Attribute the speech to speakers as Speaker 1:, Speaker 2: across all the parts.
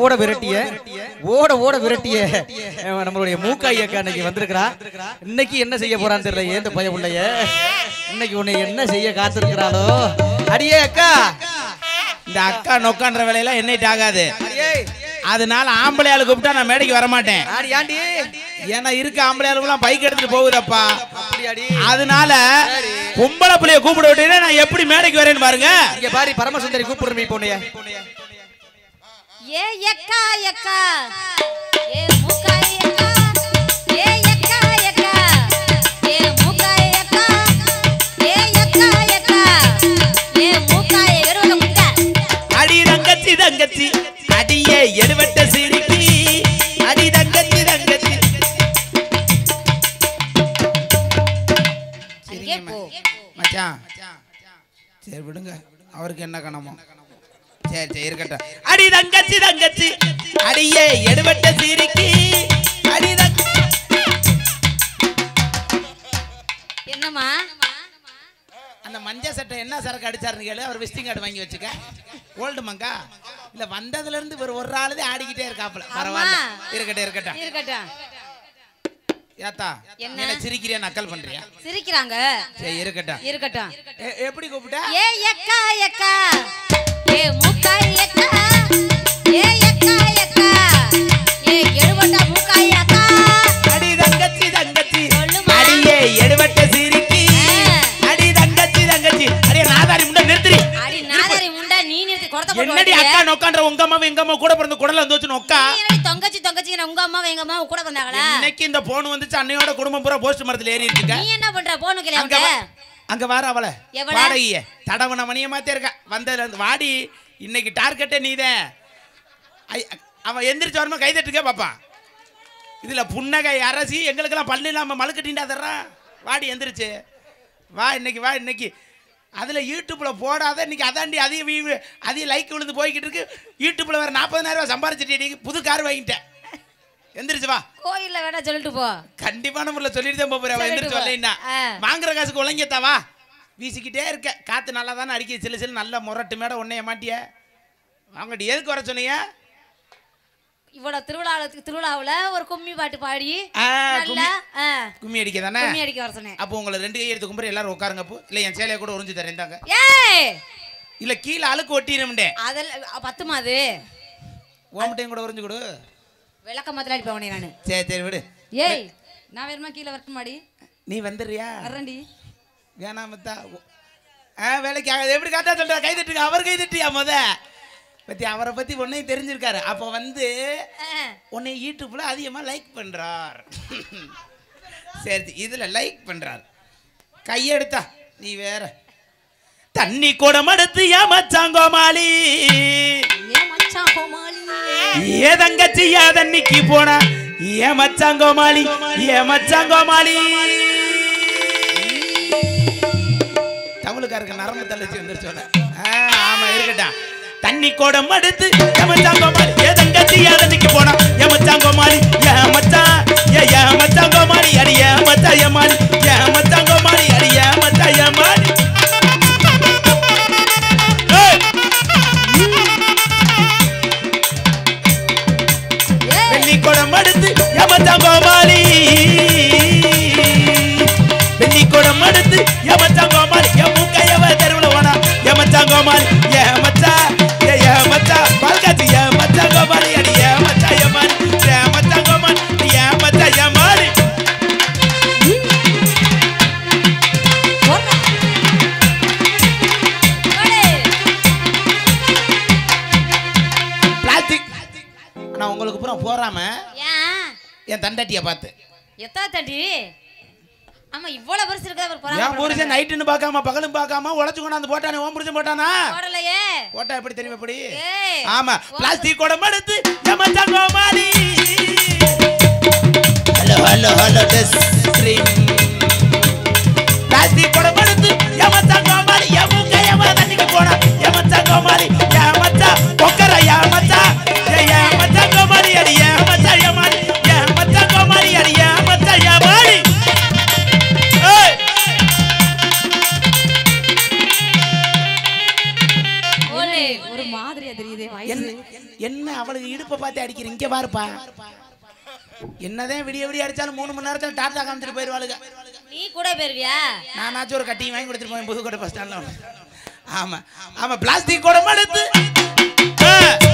Speaker 1: ஓட விரட்டிய ஓட ஓட விரட்டிய அஹ், நம்மளுடைய மூக்காய் அக்கா இன்னைக்கு வந்திருக்கிறா இன்னைக்கு என்ன செய்ய போறான்னு தெரியல ஏந்த பய பிள்ளைய இன்னைக்கு உன்னை என்ன செய்ய காத்திருக்கிறாளோ அடியே அக்கா
Speaker 2: இந்த அக்கா நொக்கான்ற வேலையெல்லாம் என்னைட்டு ஆகாது
Speaker 1: அடியே
Speaker 2: அதனால ஆம்பளை ஆளு கூப்பிட்டா நான் மேடைக்கு வர மாட்டேன்
Speaker 1: ஆடி ஆண்டி
Speaker 2: ஏன்னா இருக்க ஆம்பளை ஆளுங்கெல்லாம் பைக் எடுத்துட்டு போகுதப்பா
Speaker 1: அப்படியாடி
Speaker 2: அதனால பொம்பளை பிள்ளைய கூப்பிட விட்டீங்கன்னா நான் எப்படி மேடைக்கு வரேன்னு பாருங்க
Speaker 1: இங்க பாரு பரமசுந்தரி கூப்பிடுறீ பொண்ணைய
Speaker 3: ஏ எக்கா எக்கா ஏ மூக்காய் எக்கா ஏ எக்கா எக்கா ஏ மூக்காய் எக்கா ஏ எக்கா எக்கா ஏ மூக்காய் வெறும் முட்டை
Speaker 2: அடி தங்கச்சி தங்கச்சி அடியே எடுவட்ட சிரிக்கி அடி தங்கச்சி தங்கச்சி
Speaker 3: அங்கே போ
Speaker 2: மச்சான் சரி விடுங்க அவருக்கு என்ன கணமோ சரி சரி இருக்கட்டும் அடி தங்கச்சி தங்கச்சி அடியே எடுவட்ட சிரிக்கி அடி தங்க
Speaker 3: என்னம்மா
Speaker 2: அந்த மஞ்ச சட்டை என்ன சரக்கு அடிச்சாருன்னு கேளு அவர் விசிட்டிங் கார்டு வாங்கி வச்சுக்க ஓல்டு மங்கா இல்ல வந்ததுல இருந்து இவர் ஒரு ஆளுதே ஆடிக்கிட்டே இருக்காப்புல பரவாயில்ல இருக்கட்டும் இருக்கட்டும்
Speaker 3: இருக்கட்டும்
Speaker 2: ஏத்தா
Speaker 3: என்ன?
Speaker 2: என்ன சிரிக்கிறியா நக்கல் பண்றியா
Speaker 3: சிரிக்கிறாங்க
Speaker 2: சரி இருக்கட்டும்
Speaker 3: இருக்கட்டும்
Speaker 2: எ- எப்படி கூப்பிட்ட
Speaker 3: ஏ எக்கா எக்கா ஏ மூக்காய் எக்கா ஏ எக்கா எக்கா ஏ எடுபட்ட மூக்காய் அக்கா
Speaker 2: அடி தங்கச்சி தங்கச்சி
Speaker 3: சொல்லுமா.
Speaker 2: அடியே எடுவட்ட சிரிக்கி
Speaker 3: ஆ.
Speaker 2: அடி தங்கச்சி தங்கச்சி அடியே நாதாரி முண்டை நிறுத்துறி
Speaker 3: அடி நாதாரி முண்டை நீ நிறுத்தி குடத்த போட்டு
Speaker 2: என்னடி
Speaker 3: ஓடுறியே.
Speaker 2: அக்கா நோக்கான்ற உங்க அம்மாவும் எங்க அம்மா கூட பிறந்த குடல வந்து வச்சு நோக்கா
Speaker 3: நீ என்னடி தொங்கச்சி தொங்கச்சி உங்க அம்மாவும் எங்க அம்மாவும் கூட வந்தாங்களா
Speaker 2: இன்னைக்கு இந்த போன் வந்துச்சு அன்னையோட குடும்பம் பூரா போஸ்ட் மரத்துல ஏறி இருக்குங்க
Speaker 3: நீ என்ன பண்ற போன் வைக்கல
Speaker 2: அங்க வா- அங்க வார அவள
Speaker 3: எவள?
Speaker 2: வாடகைய தடவன மணிய மாத்தே இருக்கா வந்ததுல இருந்து வாடி இன்னைக்கு டார்கெட்டே நீதான் ஐ- அவன் எந்திரிச்சு வரமா கை தட்டுக்க பாப்பான் இதுல புன்னகை அரசி எங்களுக்கெல்லாம் பல்லு இல்லாம மழுக்கட்டின்டா தர்றான் வாடி எந்திரிச்சு வா இன்னைக்கு வா இன்னைக்கு அதுல யூடியூப்ல போடாத இன்னைக்கு அதாண்டி அதிக view- அதிக லைக் விழுந்து போய்கிட்டு இருக்கு யூடியூப்ல வேற நாற்பதாயிரம் ரூபாய் சம்பாரிச்சிட்டு புது கார் வாங்கிட்டேன் எந்திரிச்சு வா
Speaker 3: கோயில்ல வேணா சொல்லிட்டு போ
Speaker 2: கண்டிப்பான முறையில் சொல்லிட்டு தான் போறேன்
Speaker 3: சொல்லிட்டு
Speaker 2: எந்திரிச்சு
Speaker 3: போ.
Speaker 2: வரலைன்னா
Speaker 3: ஆ.
Speaker 2: வாங்குற காசுக்கு உழைங்கத்தாவா வீசிக்கிட்டே இருக்க காத்து நல்லா தானே அடிக்க சிலு சிலு நல்ல முரட்டு மேட உன்னைய மாட்டிய வாங்கடி எதுக்கு வர சொன்னீங்க
Speaker 3: இவ்வளவு திருவிழாவுக்கு திருவிழாவுல ஒரு கும்மி பாட்டு பாடி
Speaker 2: ஆ,
Speaker 3: நல்லா ஆ,
Speaker 2: கும்மி அடிக்க தானே
Speaker 3: கும்மி அடிக்க வர சொன்னேன்
Speaker 2: அப்போ உங்களை ரெண்டு கை எடுத்து கும்புற எல்லாரும் உட்காருங்க அப்போ இல்லை என் சேலையை கூட உறிஞ்சு தரேன் தாங்க
Speaker 3: ஏய்
Speaker 2: இல்ல கீழே அழுக்கு ஒட்டிடும்டே
Speaker 3: அதெல்லாம் பத்துமா அது
Speaker 2: ஓமட்டையும் கூட உறிஞ்சு கொடு
Speaker 3: விளக்க மாத்திர அடிப்பேன் உடனே நானு
Speaker 2: சரி சரி விடு
Speaker 4: ஏய் நான் வேணுமா கீழே வரட்டுமாடி
Speaker 2: நீ வந்துடுறியா
Speaker 4: வர்றேன்டி
Speaker 2: வேணாமத்தா ஆ வேலைக்கு ஆகாது எப்படி காட்டா சொல்ற கை தட்டுங்க அவர் கை தட்டியா முத பத்தி அவரை பத்தி உன்னையும் தெரிஞ்சிருக்காரு அப்போ வந்து
Speaker 3: ஆ,
Speaker 2: உன்னை யூடியூப்ல அதிகமா லைக் பண்றார் சரி இதுல லைக் பண்றார் கையெடுத்தா நீ வேற தண்ணி குடம் எடுத்து ஏமாச்சாங்கோமாளி
Speaker 4: ஏன் மச்சான் கோமாளி
Speaker 2: ஏ தங்கச்சி ஏ தண்ணிக்கு போனா ஏமாச்சாங்கோமாளி ஏமாச்சாங்கோமாளி தமிழுக்காருக்கு நரம்பு தள்ளிச்சு வந்துருச்சோல ஆமா இருக்கட்டும் தண்ணி குடம் எடுத்து ஏமாச்சாங்கோமாளி ஏ தங்கச்சி ஏ தண்ணிக்கு போனா ஏமாச்சாங்கோமாளி ஏமாச்சான் ஏ ஏமாச்சாங்கோமாளி அடி ஏமாச்சா ஏமாளி ஏமாச்சாங்கோமாளி அடி ஏமாச்சா ஏமாளி ஏய்
Speaker 3: ஏய்,
Speaker 2: வெள்ளி குடம் எடுத்து யமச்சான் கோமாளி வெள்ளி குடம் எடுத்து யமச்சான் கோமாளி என் மூக்கையவ தெருவில் போனா யமச்சான் கோமாளி ஏமச்சா ஏ ஏமச்சா பால்காச்சி ஏமச்சா கோமாளி அடி ஏமச்சா ஏமாளி ஏமச்சா கோமாளி ஏமச்சா ஏமாளி
Speaker 3: போடுறா. போடு.
Speaker 2: பிளாஸ்டிக் நான் உங்களுக்கு பூரா போறாம
Speaker 3: ஏன்
Speaker 2: என் தண்டாட்டியை பார்த்து
Speaker 3: எத்தனை தண்டி ஆமா இவ்வளவு பெருசு இருக்கிற ஒரு
Speaker 2: என் புருஷன்
Speaker 3: பொறாம
Speaker 2: நைட்டுன்னு பார்க்காம பகலும் பார்க்காம உழைச்சு கொண்டாந்து போட்டானே உன் புருஷன் போட்டானா
Speaker 3: போடலையே
Speaker 2: போட்டா எப்படி தெரியும் எப்படி
Speaker 3: ஏய்
Speaker 2: ஆமா பிளாஸ்டிக் குடம் எடுத்து ஏமாச்சான் கோமாளி ஹலோ ஹலோ ஹலோ பிளாஸ்டிக் குடம் எடுத்து ஏமாச்சான் கோமாளி என் மூக்க ஏமா தண்ணிக்கு போனா ஏமாச்சான் கோமாளி ஏமாச்சா பொக்கர ஏமாச்சா ஏ ஏமாச்சான் கோமாளி அடி ஏமாச்சா ஏமாளி ஏமாச்சான் கோமாளி அடி ஏமாச்சா ஏமாளி ஏய்
Speaker 3: போடு
Speaker 4: ஒரு மாதிரியா தெரியுதே
Speaker 2: என்ன
Speaker 4: வயசு
Speaker 2: என்ன அவளுக்கு இடுப்ப இடுப்பை பார்த்து அடிக்கிற இங்க பாருப்பா என்னதான் விடிய விடிய அடிச்சாலும் மூணு மணி நேரத்துல டாட்டா காமிச்சிட்டு போயிருவாளுங்க
Speaker 3: நீ கூட போயிருவியா
Speaker 2: நானாச்சும் ஒரு கட்டிங் வாங்கி கொடுத்துட்டு போய் புதுக்கோட்டை பஸ் ஸ்டாண்ட்ல ஆமா ஆமா பிளாஸ்டிக் குடம் எடுத்து ஆ.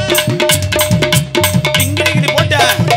Speaker 2: டிங்கிடி கிடி போட்டு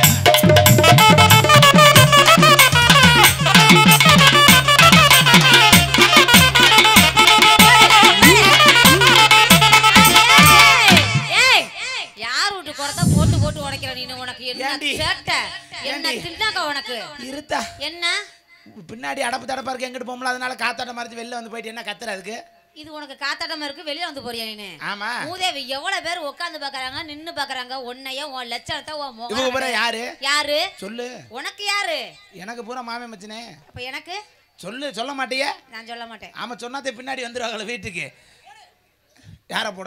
Speaker 3: ஏய், யார் வீட்டு குடத்தை போட்டு போட்டு உடைக்கிற நீ உனக்கு என்ன
Speaker 2: ஏண்டி?
Speaker 3: சேட்டை என்ன
Speaker 2: ஏண்டி?
Speaker 3: திண்டாக்கா உனக்கு
Speaker 2: இருத்தா
Speaker 3: என்ன
Speaker 2: பின்னாடி அடப்பு தடப்பா இருக்கு எங்கிட்டு போகல அதனால காத்தாட்ட மறைச்சு வெளில வந்து போயிட்டு என்ன கத்துற அதுக்கு
Speaker 3: இது உனக்கு காத்தாட்டமா இருக்கு வெளிய வந்து போறியா நீ
Speaker 2: ஆமா
Speaker 3: மூதேவி எவ்வளவு பேர் உட்கார்ந்து பாக்குறாங்க நின்னு பாக்குறாங்க உன்னைய உன் லட்சணத்தை உன்
Speaker 2: இவங்க பூரா
Speaker 3: முகம்
Speaker 2: யாரு
Speaker 3: யாரு
Speaker 2: சொல்லு
Speaker 3: உனக்கு யாரு
Speaker 2: எனக்கு பூரா மாமே மச்சனே
Speaker 3: அப்ப எனக்கு
Speaker 2: சொல்லு சொல்ல மாட்டியே
Speaker 3: நான் சொல்ல மாட்டேன்
Speaker 2: ஆமா சொன்னாதே பின்னாடி வந்துருவாங்களே வீட்டுக்கு யார போட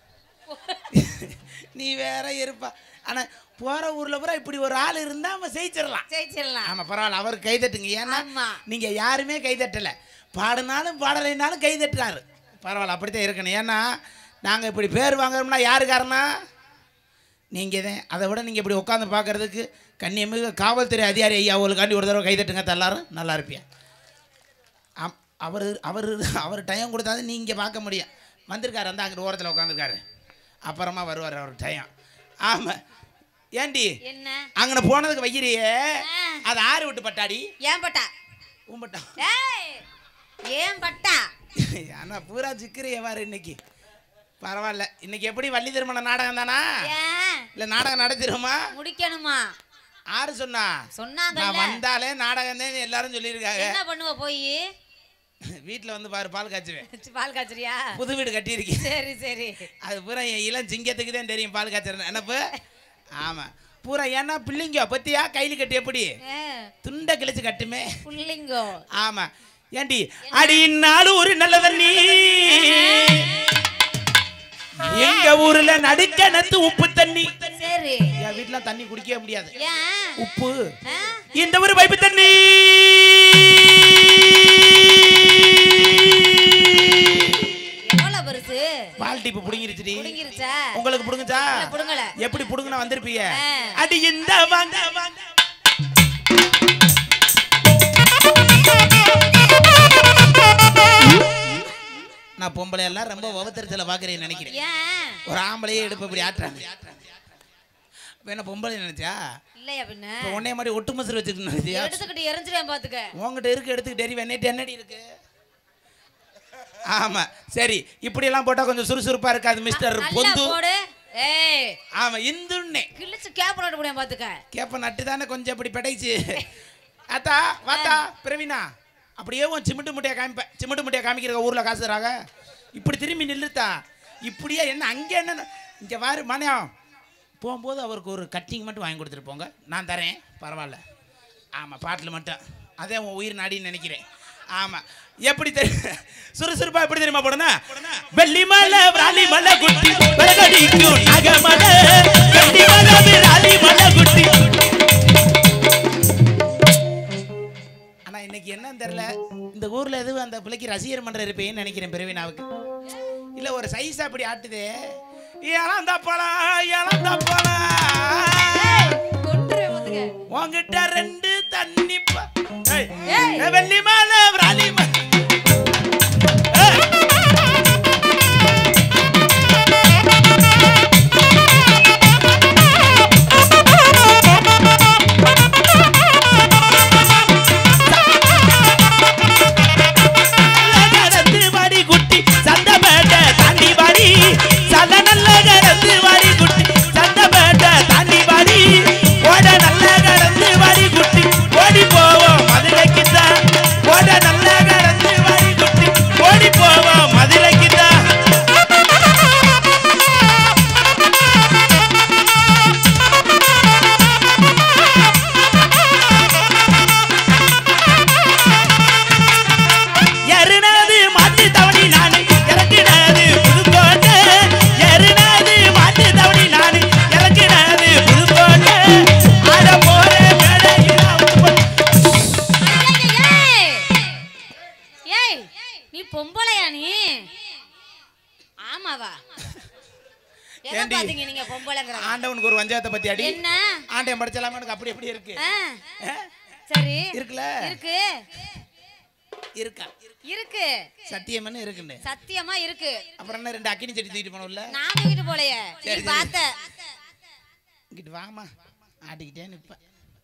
Speaker 2: நீ வேற இருப்பா ஆனா போற ஊர்ல பூரா இப்படி ஒரு ஆள் இருந்தா அவன் ஜெயிச்சிடலாம்
Speaker 3: ஜெயிச்சிடலாம்
Speaker 2: ஆமா பரவாயில்ல அவர் கைதட்டுங்க ஏன்னா
Speaker 3: ஆமா.
Speaker 2: நீங்க யாருமே கைதட்டல பாடினாலும் பாடலைனாலும் கைதட்டுறாரு பரவாயில்ல அப்படித்தான் இருக்கணும் ஏன்னா நாங்க இப்படி பேர் வாங்குறோம்னா யாரு காரணம் நீங்க தான் அதை விட நீங்க இப்படி உட்காந்து பார்க்கறதுக்கு கண்ணியமிகு காவல்துறை அதிகாரி ஐயா அவங்களுக்காண்டி ஒரு தடவை கைதட்டுங்க எல்லாரும் நல்லா இருப்பியா ஆம் அவர் அவர் அவர் டைம் கொடுத்தாது நீ இங்கே பார்க்க முடியும் வந்திருக்காரு அந்த அங்கிட்டு ஓரத்தில் உட்காந்துருக்காரு அப்புறமா வருவார் அவர் டைம் ஆமாம் ஏண்டி
Speaker 3: என்ன
Speaker 2: அங்கன போனதுக்கு வைக்கிறியே
Speaker 3: ஆ.
Speaker 2: அது ஆறு விட்டு பட்டாடி
Speaker 3: ஏன் பட்டா
Speaker 2: உம்பட்டா
Speaker 3: ஏய் ஏன் பட்டா
Speaker 2: ஆனால் பூரா சிக்கிறிய வாரு இன்னைக்கு பரவாயில்ல இன்னைக்கு எப்படி வள்ளி திருமண நாடகம் தானா
Speaker 3: ஏன்
Speaker 2: இல்லை நாடகம் நடத்திடுமா
Speaker 3: முடிக்கணுமா
Speaker 2: ஆறு சொன்னா நான்
Speaker 3: சொன்னாங்கல்ல
Speaker 2: வந்தாலே நாடகம் தான் எல்லாரும் சொல்லியிருக்காங்க
Speaker 3: என்ன பண்ணுவ போய்
Speaker 2: வீட்டில் வந்து பாரு பால் காய்ச்சுவேன்
Speaker 3: பால் காய்ச்சறியா
Speaker 2: புது வீடு கட்டியிருக்கேன்
Speaker 3: சரி சரி
Speaker 2: அது பூரா என் இளம் சிங்கத்துக்கு தான் தெரியும் பால் காய்ச்சல் நினப்பு ஆமாம் பூரா ஏன்னா பிள்ளைங்க பத்தியா கையில் கட்டி எப்படி
Speaker 3: ஏ,
Speaker 2: துண்டை கிழிச்சு கட்டுமே
Speaker 3: புள்ளிங்கோ
Speaker 2: ஆமா ஏண்டி அடி நாலு ஒரு நல்ல தண்ணி எங்க ஊர்ல நடுக்கணத்து உப்பு தண்ணி
Speaker 3: சரி
Speaker 2: என் வீட்டுல தண்ணி குடிக்கவே முடியாது
Speaker 3: ஏன்
Speaker 2: உப்பு
Speaker 3: ஆ?
Speaker 2: இந்த ஒரு பைப்பு தண்ணி
Speaker 3: எவ்வளவு பெருசு
Speaker 2: பால் டிப்பு புடுங்கிருச்சுடி
Speaker 3: புடுங்கிருச்சா
Speaker 2: உங்களுக்கு புடுங்குச்சா
Speaker 3: இல்ல, புடுங்கல.
Speaker 2: எப்படி புடுங்கினா வந்திருப்பீங்க
Speaker 3: ஆ.
Speaker 2: அடி இந்த வாங்க வாங்க நான் பொம்பளை எல்லாம் ரொம்ப உபத்திரத்தில் பார்க்குறேன்னு நினைக்கிறேன்
Speaker 3: ஏன்
Speaker 2: ஒரு ஆம்பளையே எடுப்பு இப்படி ஆட்டுறாங்க இப்போ என்ன பொம்பளை நினைச்சா
Speaker 3: இல்லையா பின்ன
Speaker 2: இப்போ உன்னைய மாதிரி ஒட்டு மசர் வச்சுட்டு நினைச்சியா
Speaker 3: எடுத்துக்கிட்டு எரிஞ்சிருவேன் பாத்துக்க
Speaker 2: உங்ககிட்ட இருக்கு எடுத்துக்கிட்டு எரி வெண்ணெட்டு என்னடி இருக்கு ஆமா சரி இப்படியெல்லாம் போட்டா கொஞ்சம் சுறுசுறுப்பா இருக்காது மிஸ்டர்
Speaker 3: நல்லா
Speaker 2: பொந்து
Speaker 3: போடு ஏய்
Speaker 2: ஆமா இந்துன்னே
Speaker 3: கிழிச்சு கேப் போட்டு முடியும் பாத்துக்க
Speaker 2: கேப்ப நட்டு தானே கொஞ்சம் இப்படி பெடைச்சு அத்தா வாத்தா பிரவீனா அப்படியே உன் சிமிட்டு முட்டையை காமிப்பேன் சிமிட்டு முட்டையை காமிக்கிற ஊர்ல காசு தராங்க இப்படி திரும்பி நில்லுத்தா இப்படியே என்ன அங்கே என்ன இங்கே வாரு மணியம் போகும்போது அவருக்கு ஒரு கட்டிங் மட்டும் வாங்கி கொடுத்துட்டு போங்க நான் தரேன் பரவாயில்ல ஆமாம் பாட்டில் மட்டும் அதே உன் உயிர் நாடின்னு நினைக்கிறேன் ஆமாம் எப்படி தெரியும் சுறுசுறுப்பா எப்படி தெரியுமா போடணும் வெள்ளி மலை விராலி மலை குட்டி விறகடிக்கும் நகமலை வெள்ளி மலை விராலி மலை குட்டி ஆனா இன்னைக்கு என்னன்னு தெரியல இந்த ஊர்ல எதுவும் அந்த பிள்ளைக்கு ரசிகர் மன்றம் இருப்பேன்னு நினைக்கிறேன் பிரவீனாவுக்கு இல்ல ஒரு சைஸ் அப்படி ஆட்டுதே இளந்த பழம் இளந்த பழம்
Speaker 3: கொண்டுருவேன் பாத்துக்க
Speaker 2: உன்கிட்ட ரெண்டு தண்ணி ப- ஏய்,
Speaker 3: ஏய்.
Speaker 2: ஏய், வெள்ளி மலை விராலி மலை ஏய். கடந்து வாடி குட்டி சந்தபேட்டை தாண்டி வாடி சல நல்ல கடந்து வாடி குட்டி சந்தபேட்டை தாண்டி வாடி ஓட நல்ல கடந்து வாடி குட்டி
Speaker 3: எதை
Speaker 2: ஏண்டி?
Speaker 3: பாத்தீங்க நீங்க பொம்பளைங்கிற
Speaker 2: ஆண்டவனுக்கு ஒரு வஞ்சகத்தை பத்தி அடி
Speaker 3: என்ன
Speaker 2: ஆண்டையன் படிச்சலாம எனக்கு அப்படி எப்படி இருக்கு
Speaker 3: ஆ,
Speaker 2: ஆ?
Speaker 3: சரி
Speaker 2: இருக்குல்ல
Speaker 3: இருக்கு
Speaker 2: இருக்கா
Speaker 3: இருக்கு
Speaker 2: சத்தியம்னு இருக்குன்னு
Speaker 3: சத்தியமா இருக்கு
Speaker 2: அப்புறம் என்ன ரெண்டு அக்கினி செடி தூக்கிட்டு போனோம்ல
Speaker 3: நான் தூக்கிட்டு போலையே நீ
Speaker 2: சரி, சரி.
Speaker 3: பார்த்த
Speaker 2: இங்கிட்டு வாமா ஆட்டிக்கிட்டே நிப்ப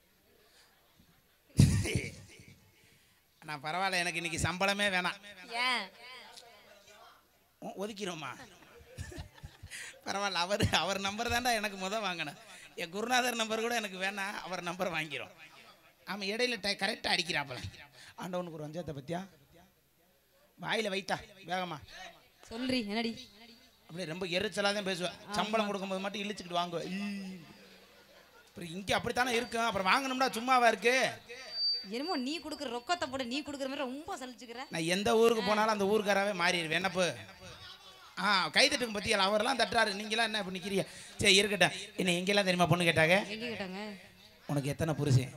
Speaker 2: நான் பரவாயில்ல எனக்கு இன்னைக்கு சம்பளமே வேணாம்
Speaker 3: ஏன்
Speaker 2: ஒ- ஒதுக்கிடுவோமா பரவாயில்ல அவர் அவர் நம்பர் தான்டா எனக்கு முத வாங்கினேன் என் குருநாதர் நம்பர் கூட எனக்கு வேணாம் அவர் நம்பர் வாங்கிரும் ஆமாம் இடையில டை கரெக்டாக அடிக்கிறாப்பல ஆண்டவனுக்கு ஒரு வஞ்சத்தை பத்தியா வாயில் வைத்தா வேகமா
Speaker 4: சொல்றி என்னடி
Speaker 2: அப்படியே ரொம்ப எரிச்சலாக தான் பேசுவேன் சம்பளம் கொடுக்கும்போது மட்டும் இழிச்சுக்கிட்டு வாங்குவேன் ஈ. அப்புறம் இங்கே அப்படித்தானே இருக்கும் அப்புறம் வாங்கணும்னா சும்மாவா இருக்கு
Speaker 4: என்னமோ நீ குடுக்குற ரொக்கத்தை போட்டு நீ குடுக்குற மாதிரி ரொம்ப சலிச்சுக்கிற
Speaker 2: நான் எந்த ஊருக்கு போனாலும் அந்த ஊருக்காராவே மாறிடுவேன் என்னப்பு ஆ கைதட்டுக்கு பற்றியல அவரெல்லாம் தட்டுறாரு நீங்களாம் என்ன இப்ப நிற்கிறீங்க சரி இருக்கட்டும் என்ன எங்கெல்லாம் தெரியுமா பொண்ணு கேட்டாங்க
Speaker 4: எங்க கேட்டாங்க
Speaker 2: உனக்கு எத்தனை புருஷன்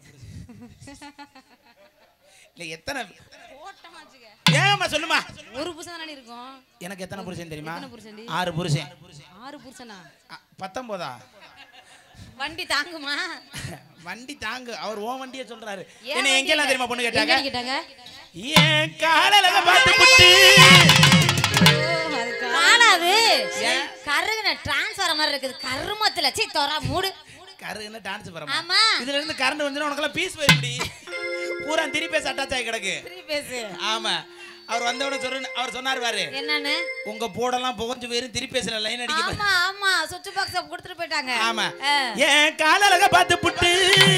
Speaker 2: இல்லை எத்தனை
Speaker 4: போட்டமாச்சுக்க
Speaker 2: ஏமா சொல்லுமா
Speaker 4: ஒரு புருஷன் தானே இருக்கும்
Speaker 2: எனக்கு எத்தனை புருஷன் தெரியுமா
Speaker 4: எத்தனை புருஷன்டி?
Speaker 2: ஆறு புருஷன்
Speaker 4: ஆறு புருஷனா
Speaker 2: அ, பத்தொம்போதா
Speaker 3: வண்டி தாங்குமா
Speaker 2: வண்டி தாங்கு அவர் ஓ வண்டியை சொல்றாரு
Speaker 3: ஏன்
Speaker 2: என்ன
Speaker 3: வண்டி
Speaker 2: எங்கெல்லாம்
Speaker 3: இல்ல?
Speaker 2: தெரியுமா பொண்ணு
Speaker 4: எங்க
Speaker 2: கேட்டாங்க
Speaker 4: கேட்டாங்க
Speaker 2: ஏன் காலையில பார்த்து புட்டு
Speaker 4: ஓ, அதுக்கா
Speaker 3: காணாது கருகுன டிரான்ஸ்ஃபார் மாதிரி இருக்குது கருமத்துல சி தொறா மூடு
Speaker 2: கருன்னு டான்ஸ் பரமா
Speaker 3: ஆமா
Speaker 2: இதுல இருந்து கரண்ட் வந்துடும் உனக்கெல்லாம் பீஸ் போயிருப்படி பூரா திருப்பி அட்டாச் ஆகி கிடக்கு
Speaker 3: திருப்பி பேசு
Speaker 2: ஆமா அவர் வந்தவன சொல்லு அவர் சொன்னார் பாரு
Speaker 3: என்னன்னு
Speaker 2: உங்க போடெல்லாம் புகஞ்சு போயிரும் திருப்பி பேசல லைன் அடிக்க
Speaker 3: ஆமா ஆமா சுவிட்ச் பாக்ஸ் கொடுத்துட்டு போயிட்டாங்க
Speaker 2: ஆமா
Speaker 3: ஆ.
Speaker 2: ஏன் காலழக பார்த்து புட்டு